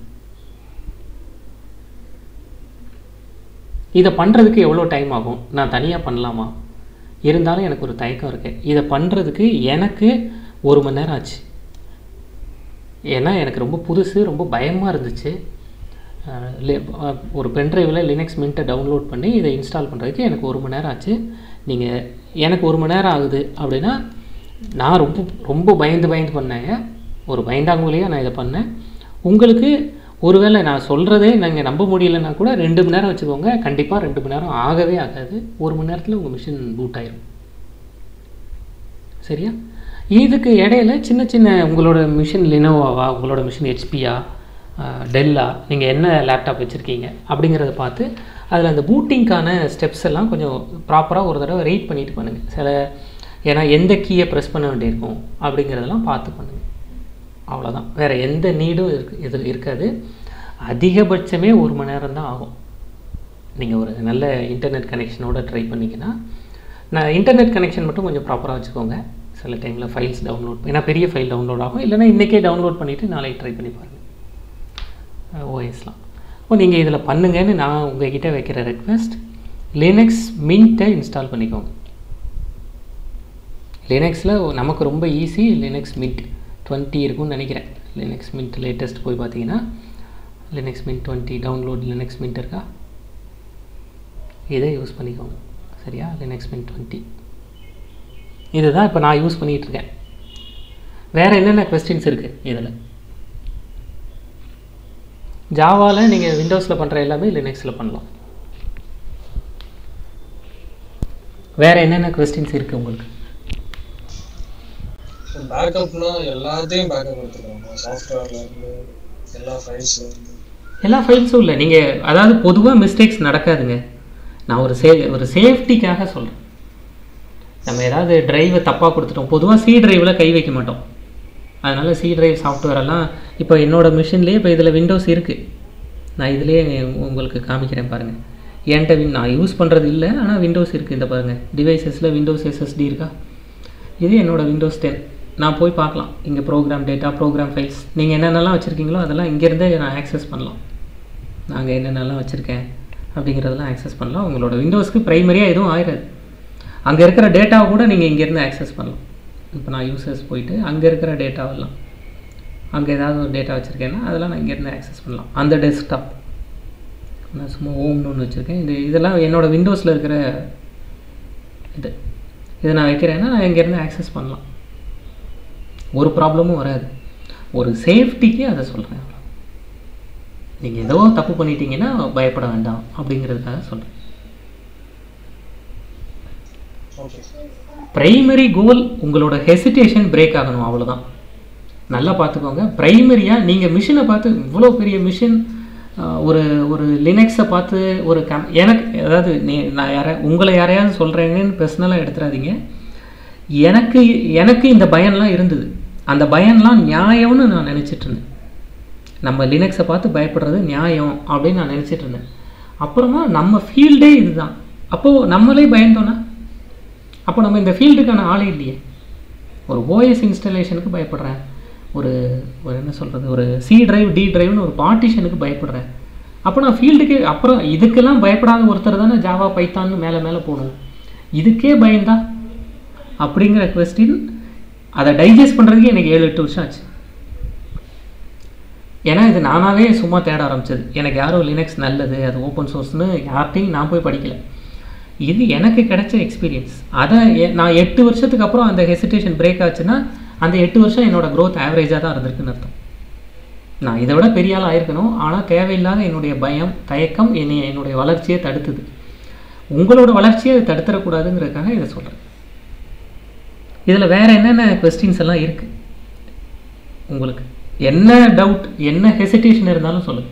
இதை பண்ணுறதுக்கு எவ்வளோ டைம் ஆகும் நான் தனியாக பண்ணலாமா இருந்தாலும் எனக்கு ஒரு தயக்கம் இருக்குது இதை பண்ணுறதுக்கு எனக்கு ஒரு மணி நேரம் ஆச்சு ஏன்னா எனக்கு ரொம்ப புதுசு ரொம்ப பயமாக இருந்துச்சு ஒரு பென்ட்ரைவில் லினக்ஸ் மின்ட்டை டவுன்லோட் பண்ணி இதை இன்ஸ்டால் பண்ணுறதுக்கு எனக்கு ஒரு மணி நேரம் ஆச்சு நீங்கள் எனக்கு ஒரு மணி நேரம் ஆகுது அப்படின்னா நான் ரொம்ப ரொம்ப பயந்து பயந்து பண்ணேங்க ஒரு பயந்தாங்குழியாக நான் இதை பண்ணேன் உங்களுக்கு ஒருவேளை நான் சொல்கிறதே நீங்கள் நம்ப முடியலன்னா கூட ரெண்டு மணி நேரம் வச்சுக்கோங்க கண்டிப்பாக ரெண்டு மணி நேரம் ஆகவே ஆகாது ஒரு மணி நேரத்தில் உங்கள் மிஷின் பூட் ஆயிரும் சரியா இதுக்கு இடையில சின்ன சின்ன உங்களோட மிஷின் லினோவாவா உங்களோட மிஷின் ஹெச்பியா டெல்லா நீங்கள் என்ன லேப்டாப் வச்சுருக்கீங்க அப்படிங்கிறத பார்த்து அதில் அந்த பூட்டிங்க்கான ஸ்டெப்ஸ் எல்லாம் கொஞ்சம் ப்ராப்பராக ஒரு தடவை ரீட் பண்ணிட்டு பண்ணுங்கள் சில ஏன்னா எந்த கீயை ப்ரெஸ் பண்ண வேண்டியிருக்கும் அப்படிங்கிறதெல்லாம் பார்த்து பண்ணுங்கள் அவ்வளோதான் வேறு எந்த நீடும் இருக்கு இது இருக்காது அதிகபட்சமே ஒரு மணி நேரம் தான் ஆகும் நீங்கள் ஒரு நல்ல இன்டர்நெட் கனெக்ஷனோட ட்ரை பண்ணிங்கன்னா நான் இன்டர்நெட் கனெக்ஷன் மட்டும் கொஞ்சம் ப்ராப்பராக வச்சுக்கோங்க சில டைமில் ஃபைல்ஸ் டவுன்லோட் ஏன்னா பெரிய ஃபைல் டவுன்லோட் ஆகும் இல்லைனா இன்றைக்கே டவுன்லோட் பண்ணிவிட்டு நாளைக்கு ட்ரை பண்ணி பாருங்கள் ஓஎஸ்லாம் இப்போ நீங்கள் இதில் பண்ணுங்கன்னு நான் உங்ககிட்ட வைக்கிற ரெக்வெஸ்ட் லினக்ஸ் மின்ட்டை இன்ஸ்டால் பண்ணிக்கோங்க லினக்ஸில் நமக்கு ரொம்ப ஈஸி லினக்ஸ் மின்ட் டுவெண்ட்டி இருக்கும்னு நினைக்கிறேன் லினக்ஸ் மின்ட் லேட்டஸ்ட் போய் பார்த்தீங்கன்னா Linux Mint twenty download Linux Mint இருக்கா இதை யூஸ் பண்ணிக்கோங்க சரியா லினக்ஸ் மின்ட் டுவெண்ட்டி இதுதான் இப்போ நான் யூஸ் பண்ணிகிட்ருக்கேன் வேறு என்னென்ன கொஸ்டின்ஸ் இருக்குது இதில் ஜாவாவில் நீங்கள் விண்டோஸில் பண்ணுற எல்லாமே லினக்ஸில் பண்ணலாம் வேறு என்னென்ன கொஸ்டின்ஸ் இருக்குது உங்களுக்கு பேக்கப்னா எல்லாத்தையும் பேக்கப் எடுத்துக்கணும் சாஃப்ட்வேர்ல இருந்து எல்லா ஃபைல்ஸ்ல இருந்து எல்லா ஃபைல்ஸும் இல்லை நீங்கள் அதாவது பொதுவாக மிஸ்டேக்ஸ் நடக்காதுங்க நான் ஒரு சே ஒரு சேஃப்டிக்காக சொல்கிறேன் நம்ம ஏதாவது டிரைவை தப்பாக கொடுத்துட்டோம் பொதுவாக சி டிரைவில் கை வைக்க மாட்டோம் அதனால் சி டிரைவ் சாஃப்ட்வேர் எல்லாம் இப்போ என்னோட மிஷின்லேயே இப்போ இதில் விண்டோஸ் இருக்குது நான் இதுலேயே உங்களுக்கு காமிக்கிறேன் பாருங்கள் என்கிட்ட வின் நான் யூஸ் பண்ணுறது இல்லை ஆனால் விண்டோஸ் இருக்குது இந்த பாருங்கள் டிவைசஸில் விண்டோஸ் எஸ்எஸ்டி இருக்கா இது என்னோட விண்டோஸ் டென் நான் போய் பார்க்கலாம் இங்கே ப்ரோக்ராம் டேட்டா ப்ரோக்ராம் ஃபைல்ஸ் நீங்கள் என்னென்னலாம் வச்சுருக்கீங்களோ அதெல்லாம் இங்கேருந்தே நான் ஆக்சஸ் பண்ணலாம் நாங்கள் என்னென்னலாம் வச்சுருக்கேன் அப்படிங்கிறதெல்லாம் ஆக்சஸ் பண்ணலாம் உங்களோட விண்டோஸ்க்கு ப்ரைமரியாக எதுவும் ஆயிடாது அங்கே இருக்கிற டேட்டாவை கூட நீங்கள் இங்கேருந்து ஆக்சஸ் பண்ணலாம் இப்போ நான் யூசர்ஸ் போயிட்டு அங்கே இருக்கிற டேட்டாவெல்லாம் அங்கே ஏதாவது ஒரு டேட்டா வச்சுருக்கேன்னா அதெல்லாம் நான் இங்கேருந்து ஆக்சஸ் பண்ணலாம் அந்த டெஸ்க்டாப் நான் சும்மா ஓம்னு ஒன்று வச்சுருக்கேன் இது இதெல்லாம் என்னோடய விண்டோஸில் இருக்கிற இது இதை நான் வைக்கிறேன்னா நான் இங்கேருந்து ஆக்சஸ் பண்ணலாம் ஒரு ப்ராப்ளமும் வராது ஒரு சேஃப்டிக்கு அதை சொல்கிறேன் நீங்கள் ஏதோ தப்பு பண்ணிட்டீங்கன்னா பயப்பட வேண்டாம் அப்படிங்கிறதுக்காக சொல்கிறேன் ஓகே ப்ரைமரி கோல் உங்களோட ஹெசிடேஷன் பிரேக் ஆகணும் அவ்வளவுதான் நல்லா பார்த்துக்கோங்க ப்ரைமரியாக நீங்கள் மிஷினை பார்த்து இவ்வளோ பெரிய மிஷின் ஒரு ஒரு லினக்ஸை பார்த்து ஒரு கம் எனக்கு அதாவது நீ நான் யாரை உங்களை யாரையாவது சொல்கிறேங்கன்னு பர்சனலாக எடுத்துடாதீங்க எனக்கு எனக்கு இந்த பயன்லாம் இருந்தது அந்த பயன்லாம் நியாயம்னு நான் நினச்சிட்டு இருந்தேன் நம்ம லினக்ஸை பார்த்து பயப்படுறது நியாயம் அப்படின்னு நான் நினச்சிட்டு இருந்தேன் அப்புறமா நம்ம ஃபீல்டே இதுதான் அப்போது நம்மளே பயந்தோன்னா அப்போ நம்ம இந்த ஃபீல்டுக்கான ஆளே இல்லையே ஒரு ஓஎஸ் இன்ஸ்டலேஷனுக்கு பயப்படுறேன் ஒரு ஒரு என்ன சொல்கிறது ஒரு சி டிரைவ் டி டிரைவ்னு ஒரு பார்ட்டிஷனுக்கு பயப்படுறேன் அப்போ நான் ஃபீல்டுக்கு அப்புறம் இதுக்கெல்லாம் பயப்படாத ஒருத்தர் தானே ஜாவா பைத்தான்னு மேலே மேலே போகணும் இதுக்கே பயந்தா அப்படிங்கிற கொஸ்டின் அதை டைஜஸ்ட் பண்ணுறதுக்கே எனக்கு ஏழு எட்டு வருஷம் ஆச்சு ஏன்னா இது நானாகவே சும்மா தேட ஆரம்பிச்சது எனக்கு யாரும் லினக்ஸ் நல்லது அது ஓப்பன் சோர்ஸ்னு யார்கிட்டையும் நான் போய் படிக்கல இது எனக்கு கிடைச்ச எக்ஸ்பீரியன்ஸ் அதை எ- நான் எட்டு வருஷத்துக்கு அப்புறம் அந்த ஹெசிடேஷன் பிரேக் ஆச்சுன்னா அந்த எட்டு வருஷம் என்னோட growth ஆவரேஜாக தான் இருந்திருக்குன்னு அர்த்தம் நான் இதை விட பெரிய ஆள் ஆயிருக்கணும் ஆனால் தேவையில்லாத என்னுடைய பயம் தயக்கம் என்னை என்னுடைய வளர்ச்சியை தடுத்தது உங்களோட வளர்ச்சியை அது தடுத்துடக்கூடாதுங்கிறதுக்காக இதை சொல்கிறேன் இதில் வேற என்னென்ன கொஸ்டின்ஸ் எல்லாம் இருக்குது உங்களுக்கு என்ன டவுட் என்ன ஹெசிடேஷன் இருந்தாலும் சொல்லுங்கள்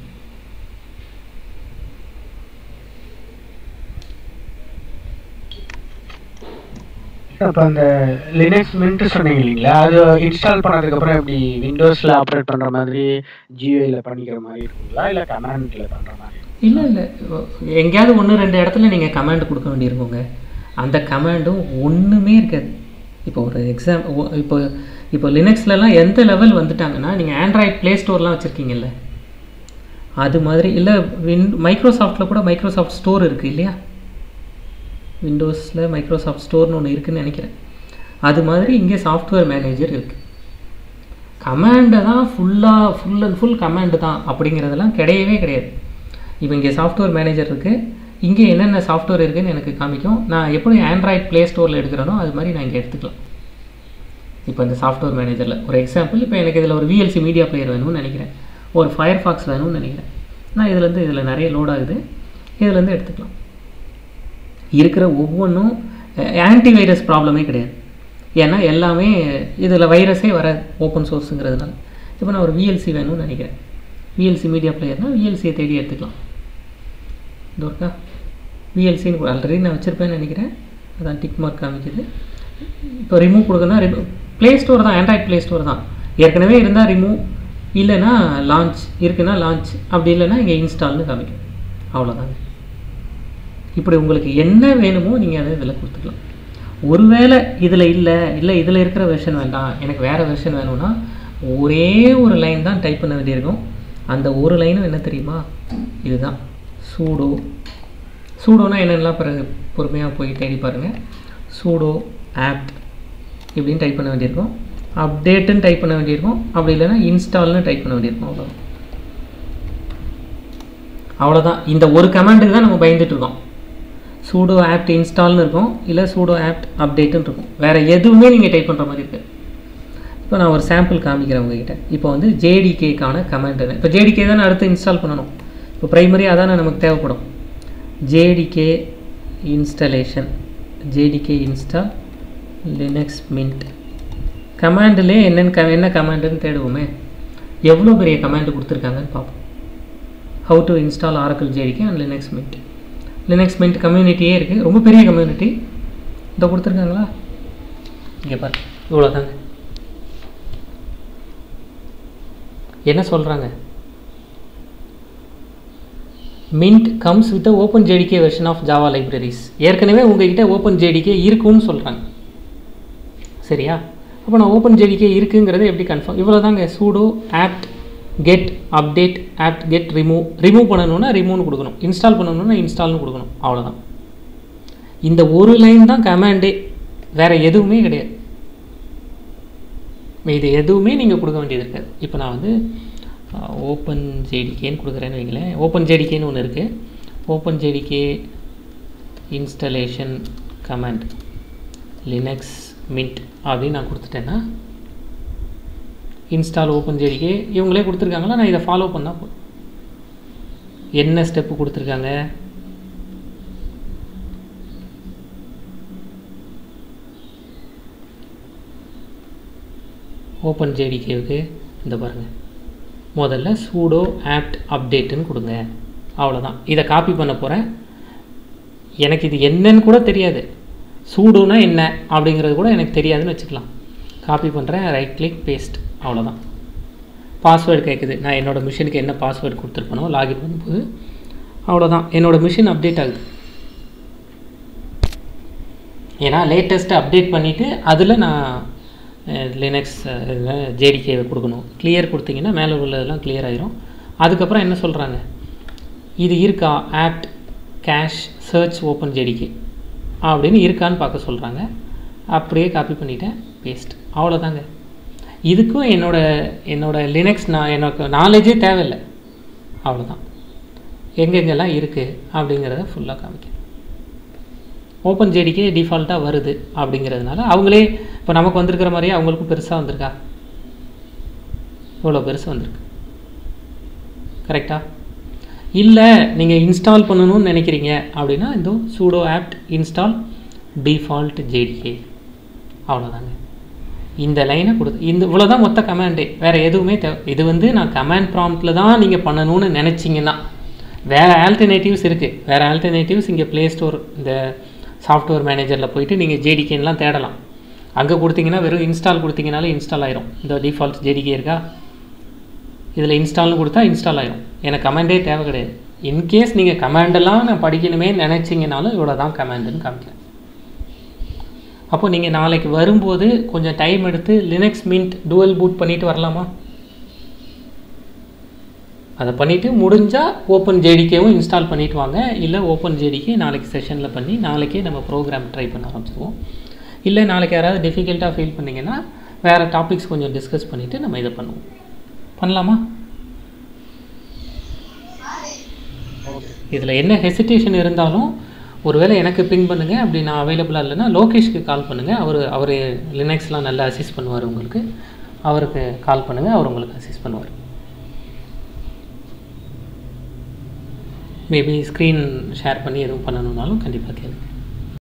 அப்போ அந்த லினக்ஸ் மின்ட் சொன்னீங்க இல்லைங்களா அது இன்ஸ்டால் பண்ணதுக்கப்புறம் எப்படி விண்டோஸில் ஆப்ரேட் பண்ணுற மாதிரி ஜியோயில் பண்ணிக்கிற மாதிரி இருக்குங்களா இல்லை கமாண்டில் பண்ணுற மாதிரி இல்லை இல்லை எங்கேயாவது ஒன்று ரெண்டு இடத்துல நீங்கள் கமாண்ட் கொடுக்க வேண்டியிருக்கோங்க அந்த கமாண்டும் ஒன்றுமே இருக்காது இப்போ ஒரு எக்ஸாம் இப்போ இப்போ லினக்ஸ்லலாம் எந்த லெவல் வந்துட்டாங்கன்னா நீங்கள் ஆண்ட்ராய்ட் ப்ளே ஸ்டோர்லாம் வச்சுருக்கீங்கல்ல அது மாதிரி இல்லை வின் மைக்ரோசாஃப்ட்டில் கூட மைக்ரோசாஃப்ட் ஸ்டோர் இருக்குது இல்லையா விண்டோஸில் மைக்ரோசாஃப்ட் ஸ்டோர்னு ஒன்று இருக்குன்னு நினைக்கிறேன் அது மாதிரி இங்கே சாஃப்ட்வேர் மேனேஜர் இருக்குது கமாண்டை தான் ஃபுல்லாக ஃபுல் அண்ட் ஃபுல் கமாண்டு தான் அப்படிங்கிறதெல்லாம் கிடையவே கிடையாது இப்போ இங்கே சாஃப்ட்வேர் மேனேஜர் இருக்குது இங்கே என்னென்ன சாஃப்ட்வேர் இருக்குன்னு எனக்கு காமிக்கும் நான் எப்படி ஆண்ட்ராய்ட் ப்ளே ஸ்டோரில் எடுக்கிறேனோ அது மாதிரி நான் இங்கே எடுத்துக்கலாம் இப்போ இந்த சாஃப்ட்வேர் மேனேஜரில் ஒரு எக்ஸாம்பிள் இப்போ எனக்கு இதில் ஒரு விஎல்சி மீடியா பிளேயர் வேணும்னு நினைக்கிறேன் ஒரு ஃபயர்ஃபாக்ஸ் வேணும்னு நினைக்கிறேன் நான் இதுலேருந்து இதில் நிறைய லோட் ஆகுது இதுலேருந்து எடுத்துக்கலாம் இருக்கிற ஒவ்வொன்றும் ஆன்டி வைரஸ் ப்ராப்ளமே கிடையாது ஏன்னா எல்லாமே இதில் வைரஸே வராது ஓப்பன் சோர்ஸுங்கிறதுனால இப்போ நான் ஒரு விஎல்சி வேணும்னு நினைக்கிறேன் விஎல்சி மீடியா பிளேயர்னால் விஎல்சியை தேடி எடுத்துக்கலாம் இது இருக்கா விஎல்சின்னு ஆல்ரெடி நான் வச்சுருப்பேன்னு நினைக்கிறேன் அதான் டிக் மார்க் காமிக்குது இப்போ ரிமூவ் கொடுக்கணும்னா ரிமூவ் ப்ளே ஸ்டோர் தான் ஆண்ட்ராய்ட் ப்ளே ஸ்டோர் தான் ஏற்கனவே இருந்தால் ரிமூவ் இல்லைன்னா லான்ச் இருக்குன்னா லான்ச் அப்படி இல்லைன்னா இங்கே இன்ஸ்டால்னு காமிக்கும் அவ்வளோதாங்க இப்படி உங்களுக்கு என்ன வேணுமோ நீங்கள் அதை இதில் கொடுத்துக்கலாம் ஒருவேளை இதில் இல்லை இல்லை இதில் இருக்கிற வெர்ஷன் வேண்டாம் எனக்கு வேறு வெர்ஷன் வேணும்னா ஒரே ஒரு லைன் தான் டைப் பண்ண வேண்டியிருக்கும் அந்த ஒரு லைனும் என்ன தெரியுமா இதுதான் சூடோ சூடோனா என்னென்னலாம் பிறகு பொறுமையாக போய் தேடி பாருங்கள் சூடோ ஆப்ட் இப்படின்னு டைப் பண்ண வேண்டியிருக்கும் அப்டேட்டுன்னு டைப் பண்ண வேண்டியிருக்கும் அப்படி இல்லைன்னா இன்ஸ்டால்னு டைப் பண்ண வேண்டியிருக்கும் அவ்வளோதான் அவ்வளோதான் இந்த ஒரு கமாண்டுக்கு தான் நம்ம பயந்துட்டு இருக்கோம் சூடோ ஆப்ட் இன்ஸ்டால்னு இருக்கும் இல்லை சூடோ ஆப்ட் அப்டேட்டுன்னு இருக்கும் வேறு எதுவுமே நீங்கள் டைப் பண்ணுற மாதிரி இருக்குது இப்போ நான் ஒரு சாம்பிள் காமிக்கிறேன் உங்ககிட்ட இப்போ வந்து ஜேடிகேக்கான கமாண்ட் இப்போ ஜேடிகே தானே அடுத்து இன்ஸ்டால் பண்ணணும் இப்போ ப்ரைமரி அதானே நமக்கு தேவைப்படும் JDK installation JDK install Linux Mint கமாண்டிலே என்னென்னு க என்ன கமாண்டுன்னு தேடுவோமே எவ்வளோ பெரிய கமாண்டு கொடுத்துருக்காங்கன்னு பார்ப்போம் how to install Oracle JDK and Linux Mint Linux Mint கம்யூனிட்டியே இருக்குது ரொம்ப பெரிய கம்யூனிட்டி இதை கொடுத்துருக்காங்களா இங்கே பாரு இவ்வளோதாங்க என்ன சொல்கிறாங்க Mint comes with open JDK version of Java libraries ஏற்கனவே உங்ககிட்ட ஓப்பன் ஜேடிகே இருக்குன்னு சொல்கிறாங்க சரியா அப்போ நான் ஓப்பன் ஜேடிகே இருக்குங்கிறது எப்படி கன்ஃபார்ம் இவ்வளோ தாங்க sudo apt get update apt get remove remove பண்ணணும்னா ரிமூவ்னு கொடுக்கணும் இன்ஸ்டால் பண்ணணும்னா இன்ஸ்டால்னு கொடுக்கணும் அவ்வளோதான் இந்த ஒரு லைன் தான் கமாண்டே வேறு எதுவுமே கிடையாது இது எதுவுமே நீங்கள் கொடுக்க வேண்டியது இருக்காது இப்போ நான் வந்து ஓப்பன் ஜேடிகேன்னு கொடுக்குறேன்னு வைங்களேன் ஓப்பன் ஜேடிகேன்னு ஒன்று இருக்குது open JDK installation command Linux Mint அப்படின்னு நான் கொடுத்துட்டேன்னா இன்ஸ்டால் ஓப்பன் ஜேடிகே இவங்களே கொடுத்துருக்காங்களா நான் இதை ஃபாலோ பண்ணால் போதும் என்ன ஸ்டெப்பு கொடுத்துருக்காங்க ஓப்பன் ஜேடிகேவுக்கு இந்த பாருங்கள் முதல்ல சூடோ ஆப்ட் அப்டேட்டுன்னு கொடுங்க அவ்வளோதான் இதை காப்பி பண்ண போகிறேன் எனக்கு இது என்னன்னு கூட தெரியாது சூடோனா என்ன அப்படிங்கிறது கூட எனக்கு தெரியாதுன்னு வச்சுக்கலாம் காப்பி பண்ணுறேன் ரைட் கிளிக் பேஸ்ட் அவ்வளோதான் பாஸ்வேர்டு கேட்குது நான் என்னோடய மிஷினுக்கு என்ன பாஸ்வேர்டு கொடுத்துருப்பனோ லாகின் பண்ணும்போது அவ்வளோதான் என்னோடய மிஷின் அப்டேட் ஆகுது ஏன்னா லேட்டஸ்ட்டு அப்டேட் பண்ணிவிட்டு அதில் நான் லினக்ஸ் ஜேடிகேவை கொடுக்கணும் கிளியர் கொடுத்தீங்கன்னா மேலே உள்ளதெல்லாம் கிளியர் ஆயிரும் அதுக்கப்புறம் என்ன சொல்கிறாங்க இது இருக்கா apt cache search open JDK அப்படின்னு இருக்கான்னு பார்க்க சொல்கிறாங்க அப்படியே காப்பி பண்ணிட்டேன் பேஸ்ட் அவ்வளோதாங்க இதுக்கும் என்னோட என்னோட லினக்ஸ் நான் எனக்கு நாலேஜே தேவையில்லை அவ்வளோதான் எங்கெங்கெல்லாம் இருக்குது அப்படிங்கிறத ஃபுல்லாக காமிக்கிறேன் ஓப்பன் ஜேடிக்கே டிஃபால்ட்டாக வருது அப்படிங்கிறதுனால அவங்களே இப்போ நமக்கு வந்திருக்கிற மாதிரியே அவங்களுக்கும் பெருசாக வந்திருக்கா இவ்வளோ பெருசு வந்திருக்கு கரெக்டாக இல்லை நீங்கள் இன்ஸ்டால் பண்ணணும்னு நினைக்கிறீங்க அப்படின்னா இந்த sudo apt install default JDK அவ்வளோதாங்க இந்த லைனை கொடுத்து இந்த இவ்வளோ தான் மொத்த கமாண்டே வேறு எதுவுமே தேவை இது வந்து நான் கமாண்ட் ப்ராம்ப்டில் தான் நீங்கள் பண்ணணும்னு நினச்சிங்கன்னா வேறு ஆல்டர்னேட்டிவ்ஸ் இருக்குது வேறு ஆல்டர்னேட்டிவ்ஸ் இங்கே ப்ளே ஸ்டோர் இந்த சாஃப்ட்வேர் மேனேஜரில் போயிட்டு நீங்கள் ஜேடிகேன்லாம் தேடலாம் அங்கே கொடுத்தீங்கன்னா வெறும் இன்ஸ்டால் கொடுத்தீங்கனாலே இன்ஸ்டால் ஆயிரும் இந்த டிஃபால்ட் ஜேடிகே இருக்கா இதில் இன்ஸ்டால்னு கொடுத்தா இன்ஸ்டால் ஆயிரும் எனக்கு கமாண்டே தேவை கிடையாது இன்கேஸ் நீங்கள் கமாண்டெல்லாம் நான் படிக்கணுமே நினச்சிங்கனாலும் இவ்வளோ தான் கமாண்டுன்னு காமிக்கிறேன் அப்போ நீங்கள் நாளைக்கு வரும்போது கொஞ்சம் டைம் எடுத்து லினக்ஸ் மின்ட் டுவல் பூட் பண்ணிட்டு வரலாமா அதை பண்ணிவிட்டு முடிஞ்சால் ஓப்பன் ஜேடிகேவும் இன்ஸ்டால் பண்ணிட்டு வாங்க இல்லை ஓப்பன் ஜேடிகே நாளைக்கு செஷனில் பண்ணி நாளைக்கே நம்ம ப்ரோக்ராம் ட்ரை பண்ண ஆரம்பிச்சிருவோம் இல்லை நாளைக்கு யாராவது டிஃபிகல்ட்டாக ஃபீல் பண்ணிங்கன்னா வேறு டாபிக்ஸ் கொஞ்சம் டிஸ்கஸ் பண்ணிவிட்டு நம்ம இதை பண்ணுவோம் பண்ணலாமா இதில் என்ன ஹெசிடேஷன் இருந்தாலும் ஒருவேளை எனக்கு பிங் பண்ணுங்கள் அப்படி நான் அவைலபிளாக இல்லைன்னா லோகேஷ்க்கு கால் பண்ணுங்கள் அவர் அவர் லினக்ஸ்லாம் நல்லா அசிஸ்ட் பண்ணுவார் உங்களுக்கு அவருக்கு கால் பண்ணுங்கள் அவர் உங்களுக்கு அசிஸ்ட் பண்ணுவார் மேபி ஸ்க்ரீன் ஷேர் பண்ணி எதுவும் பண்ணணுன்னாலும் கண்டிப்பாக கேளுங்க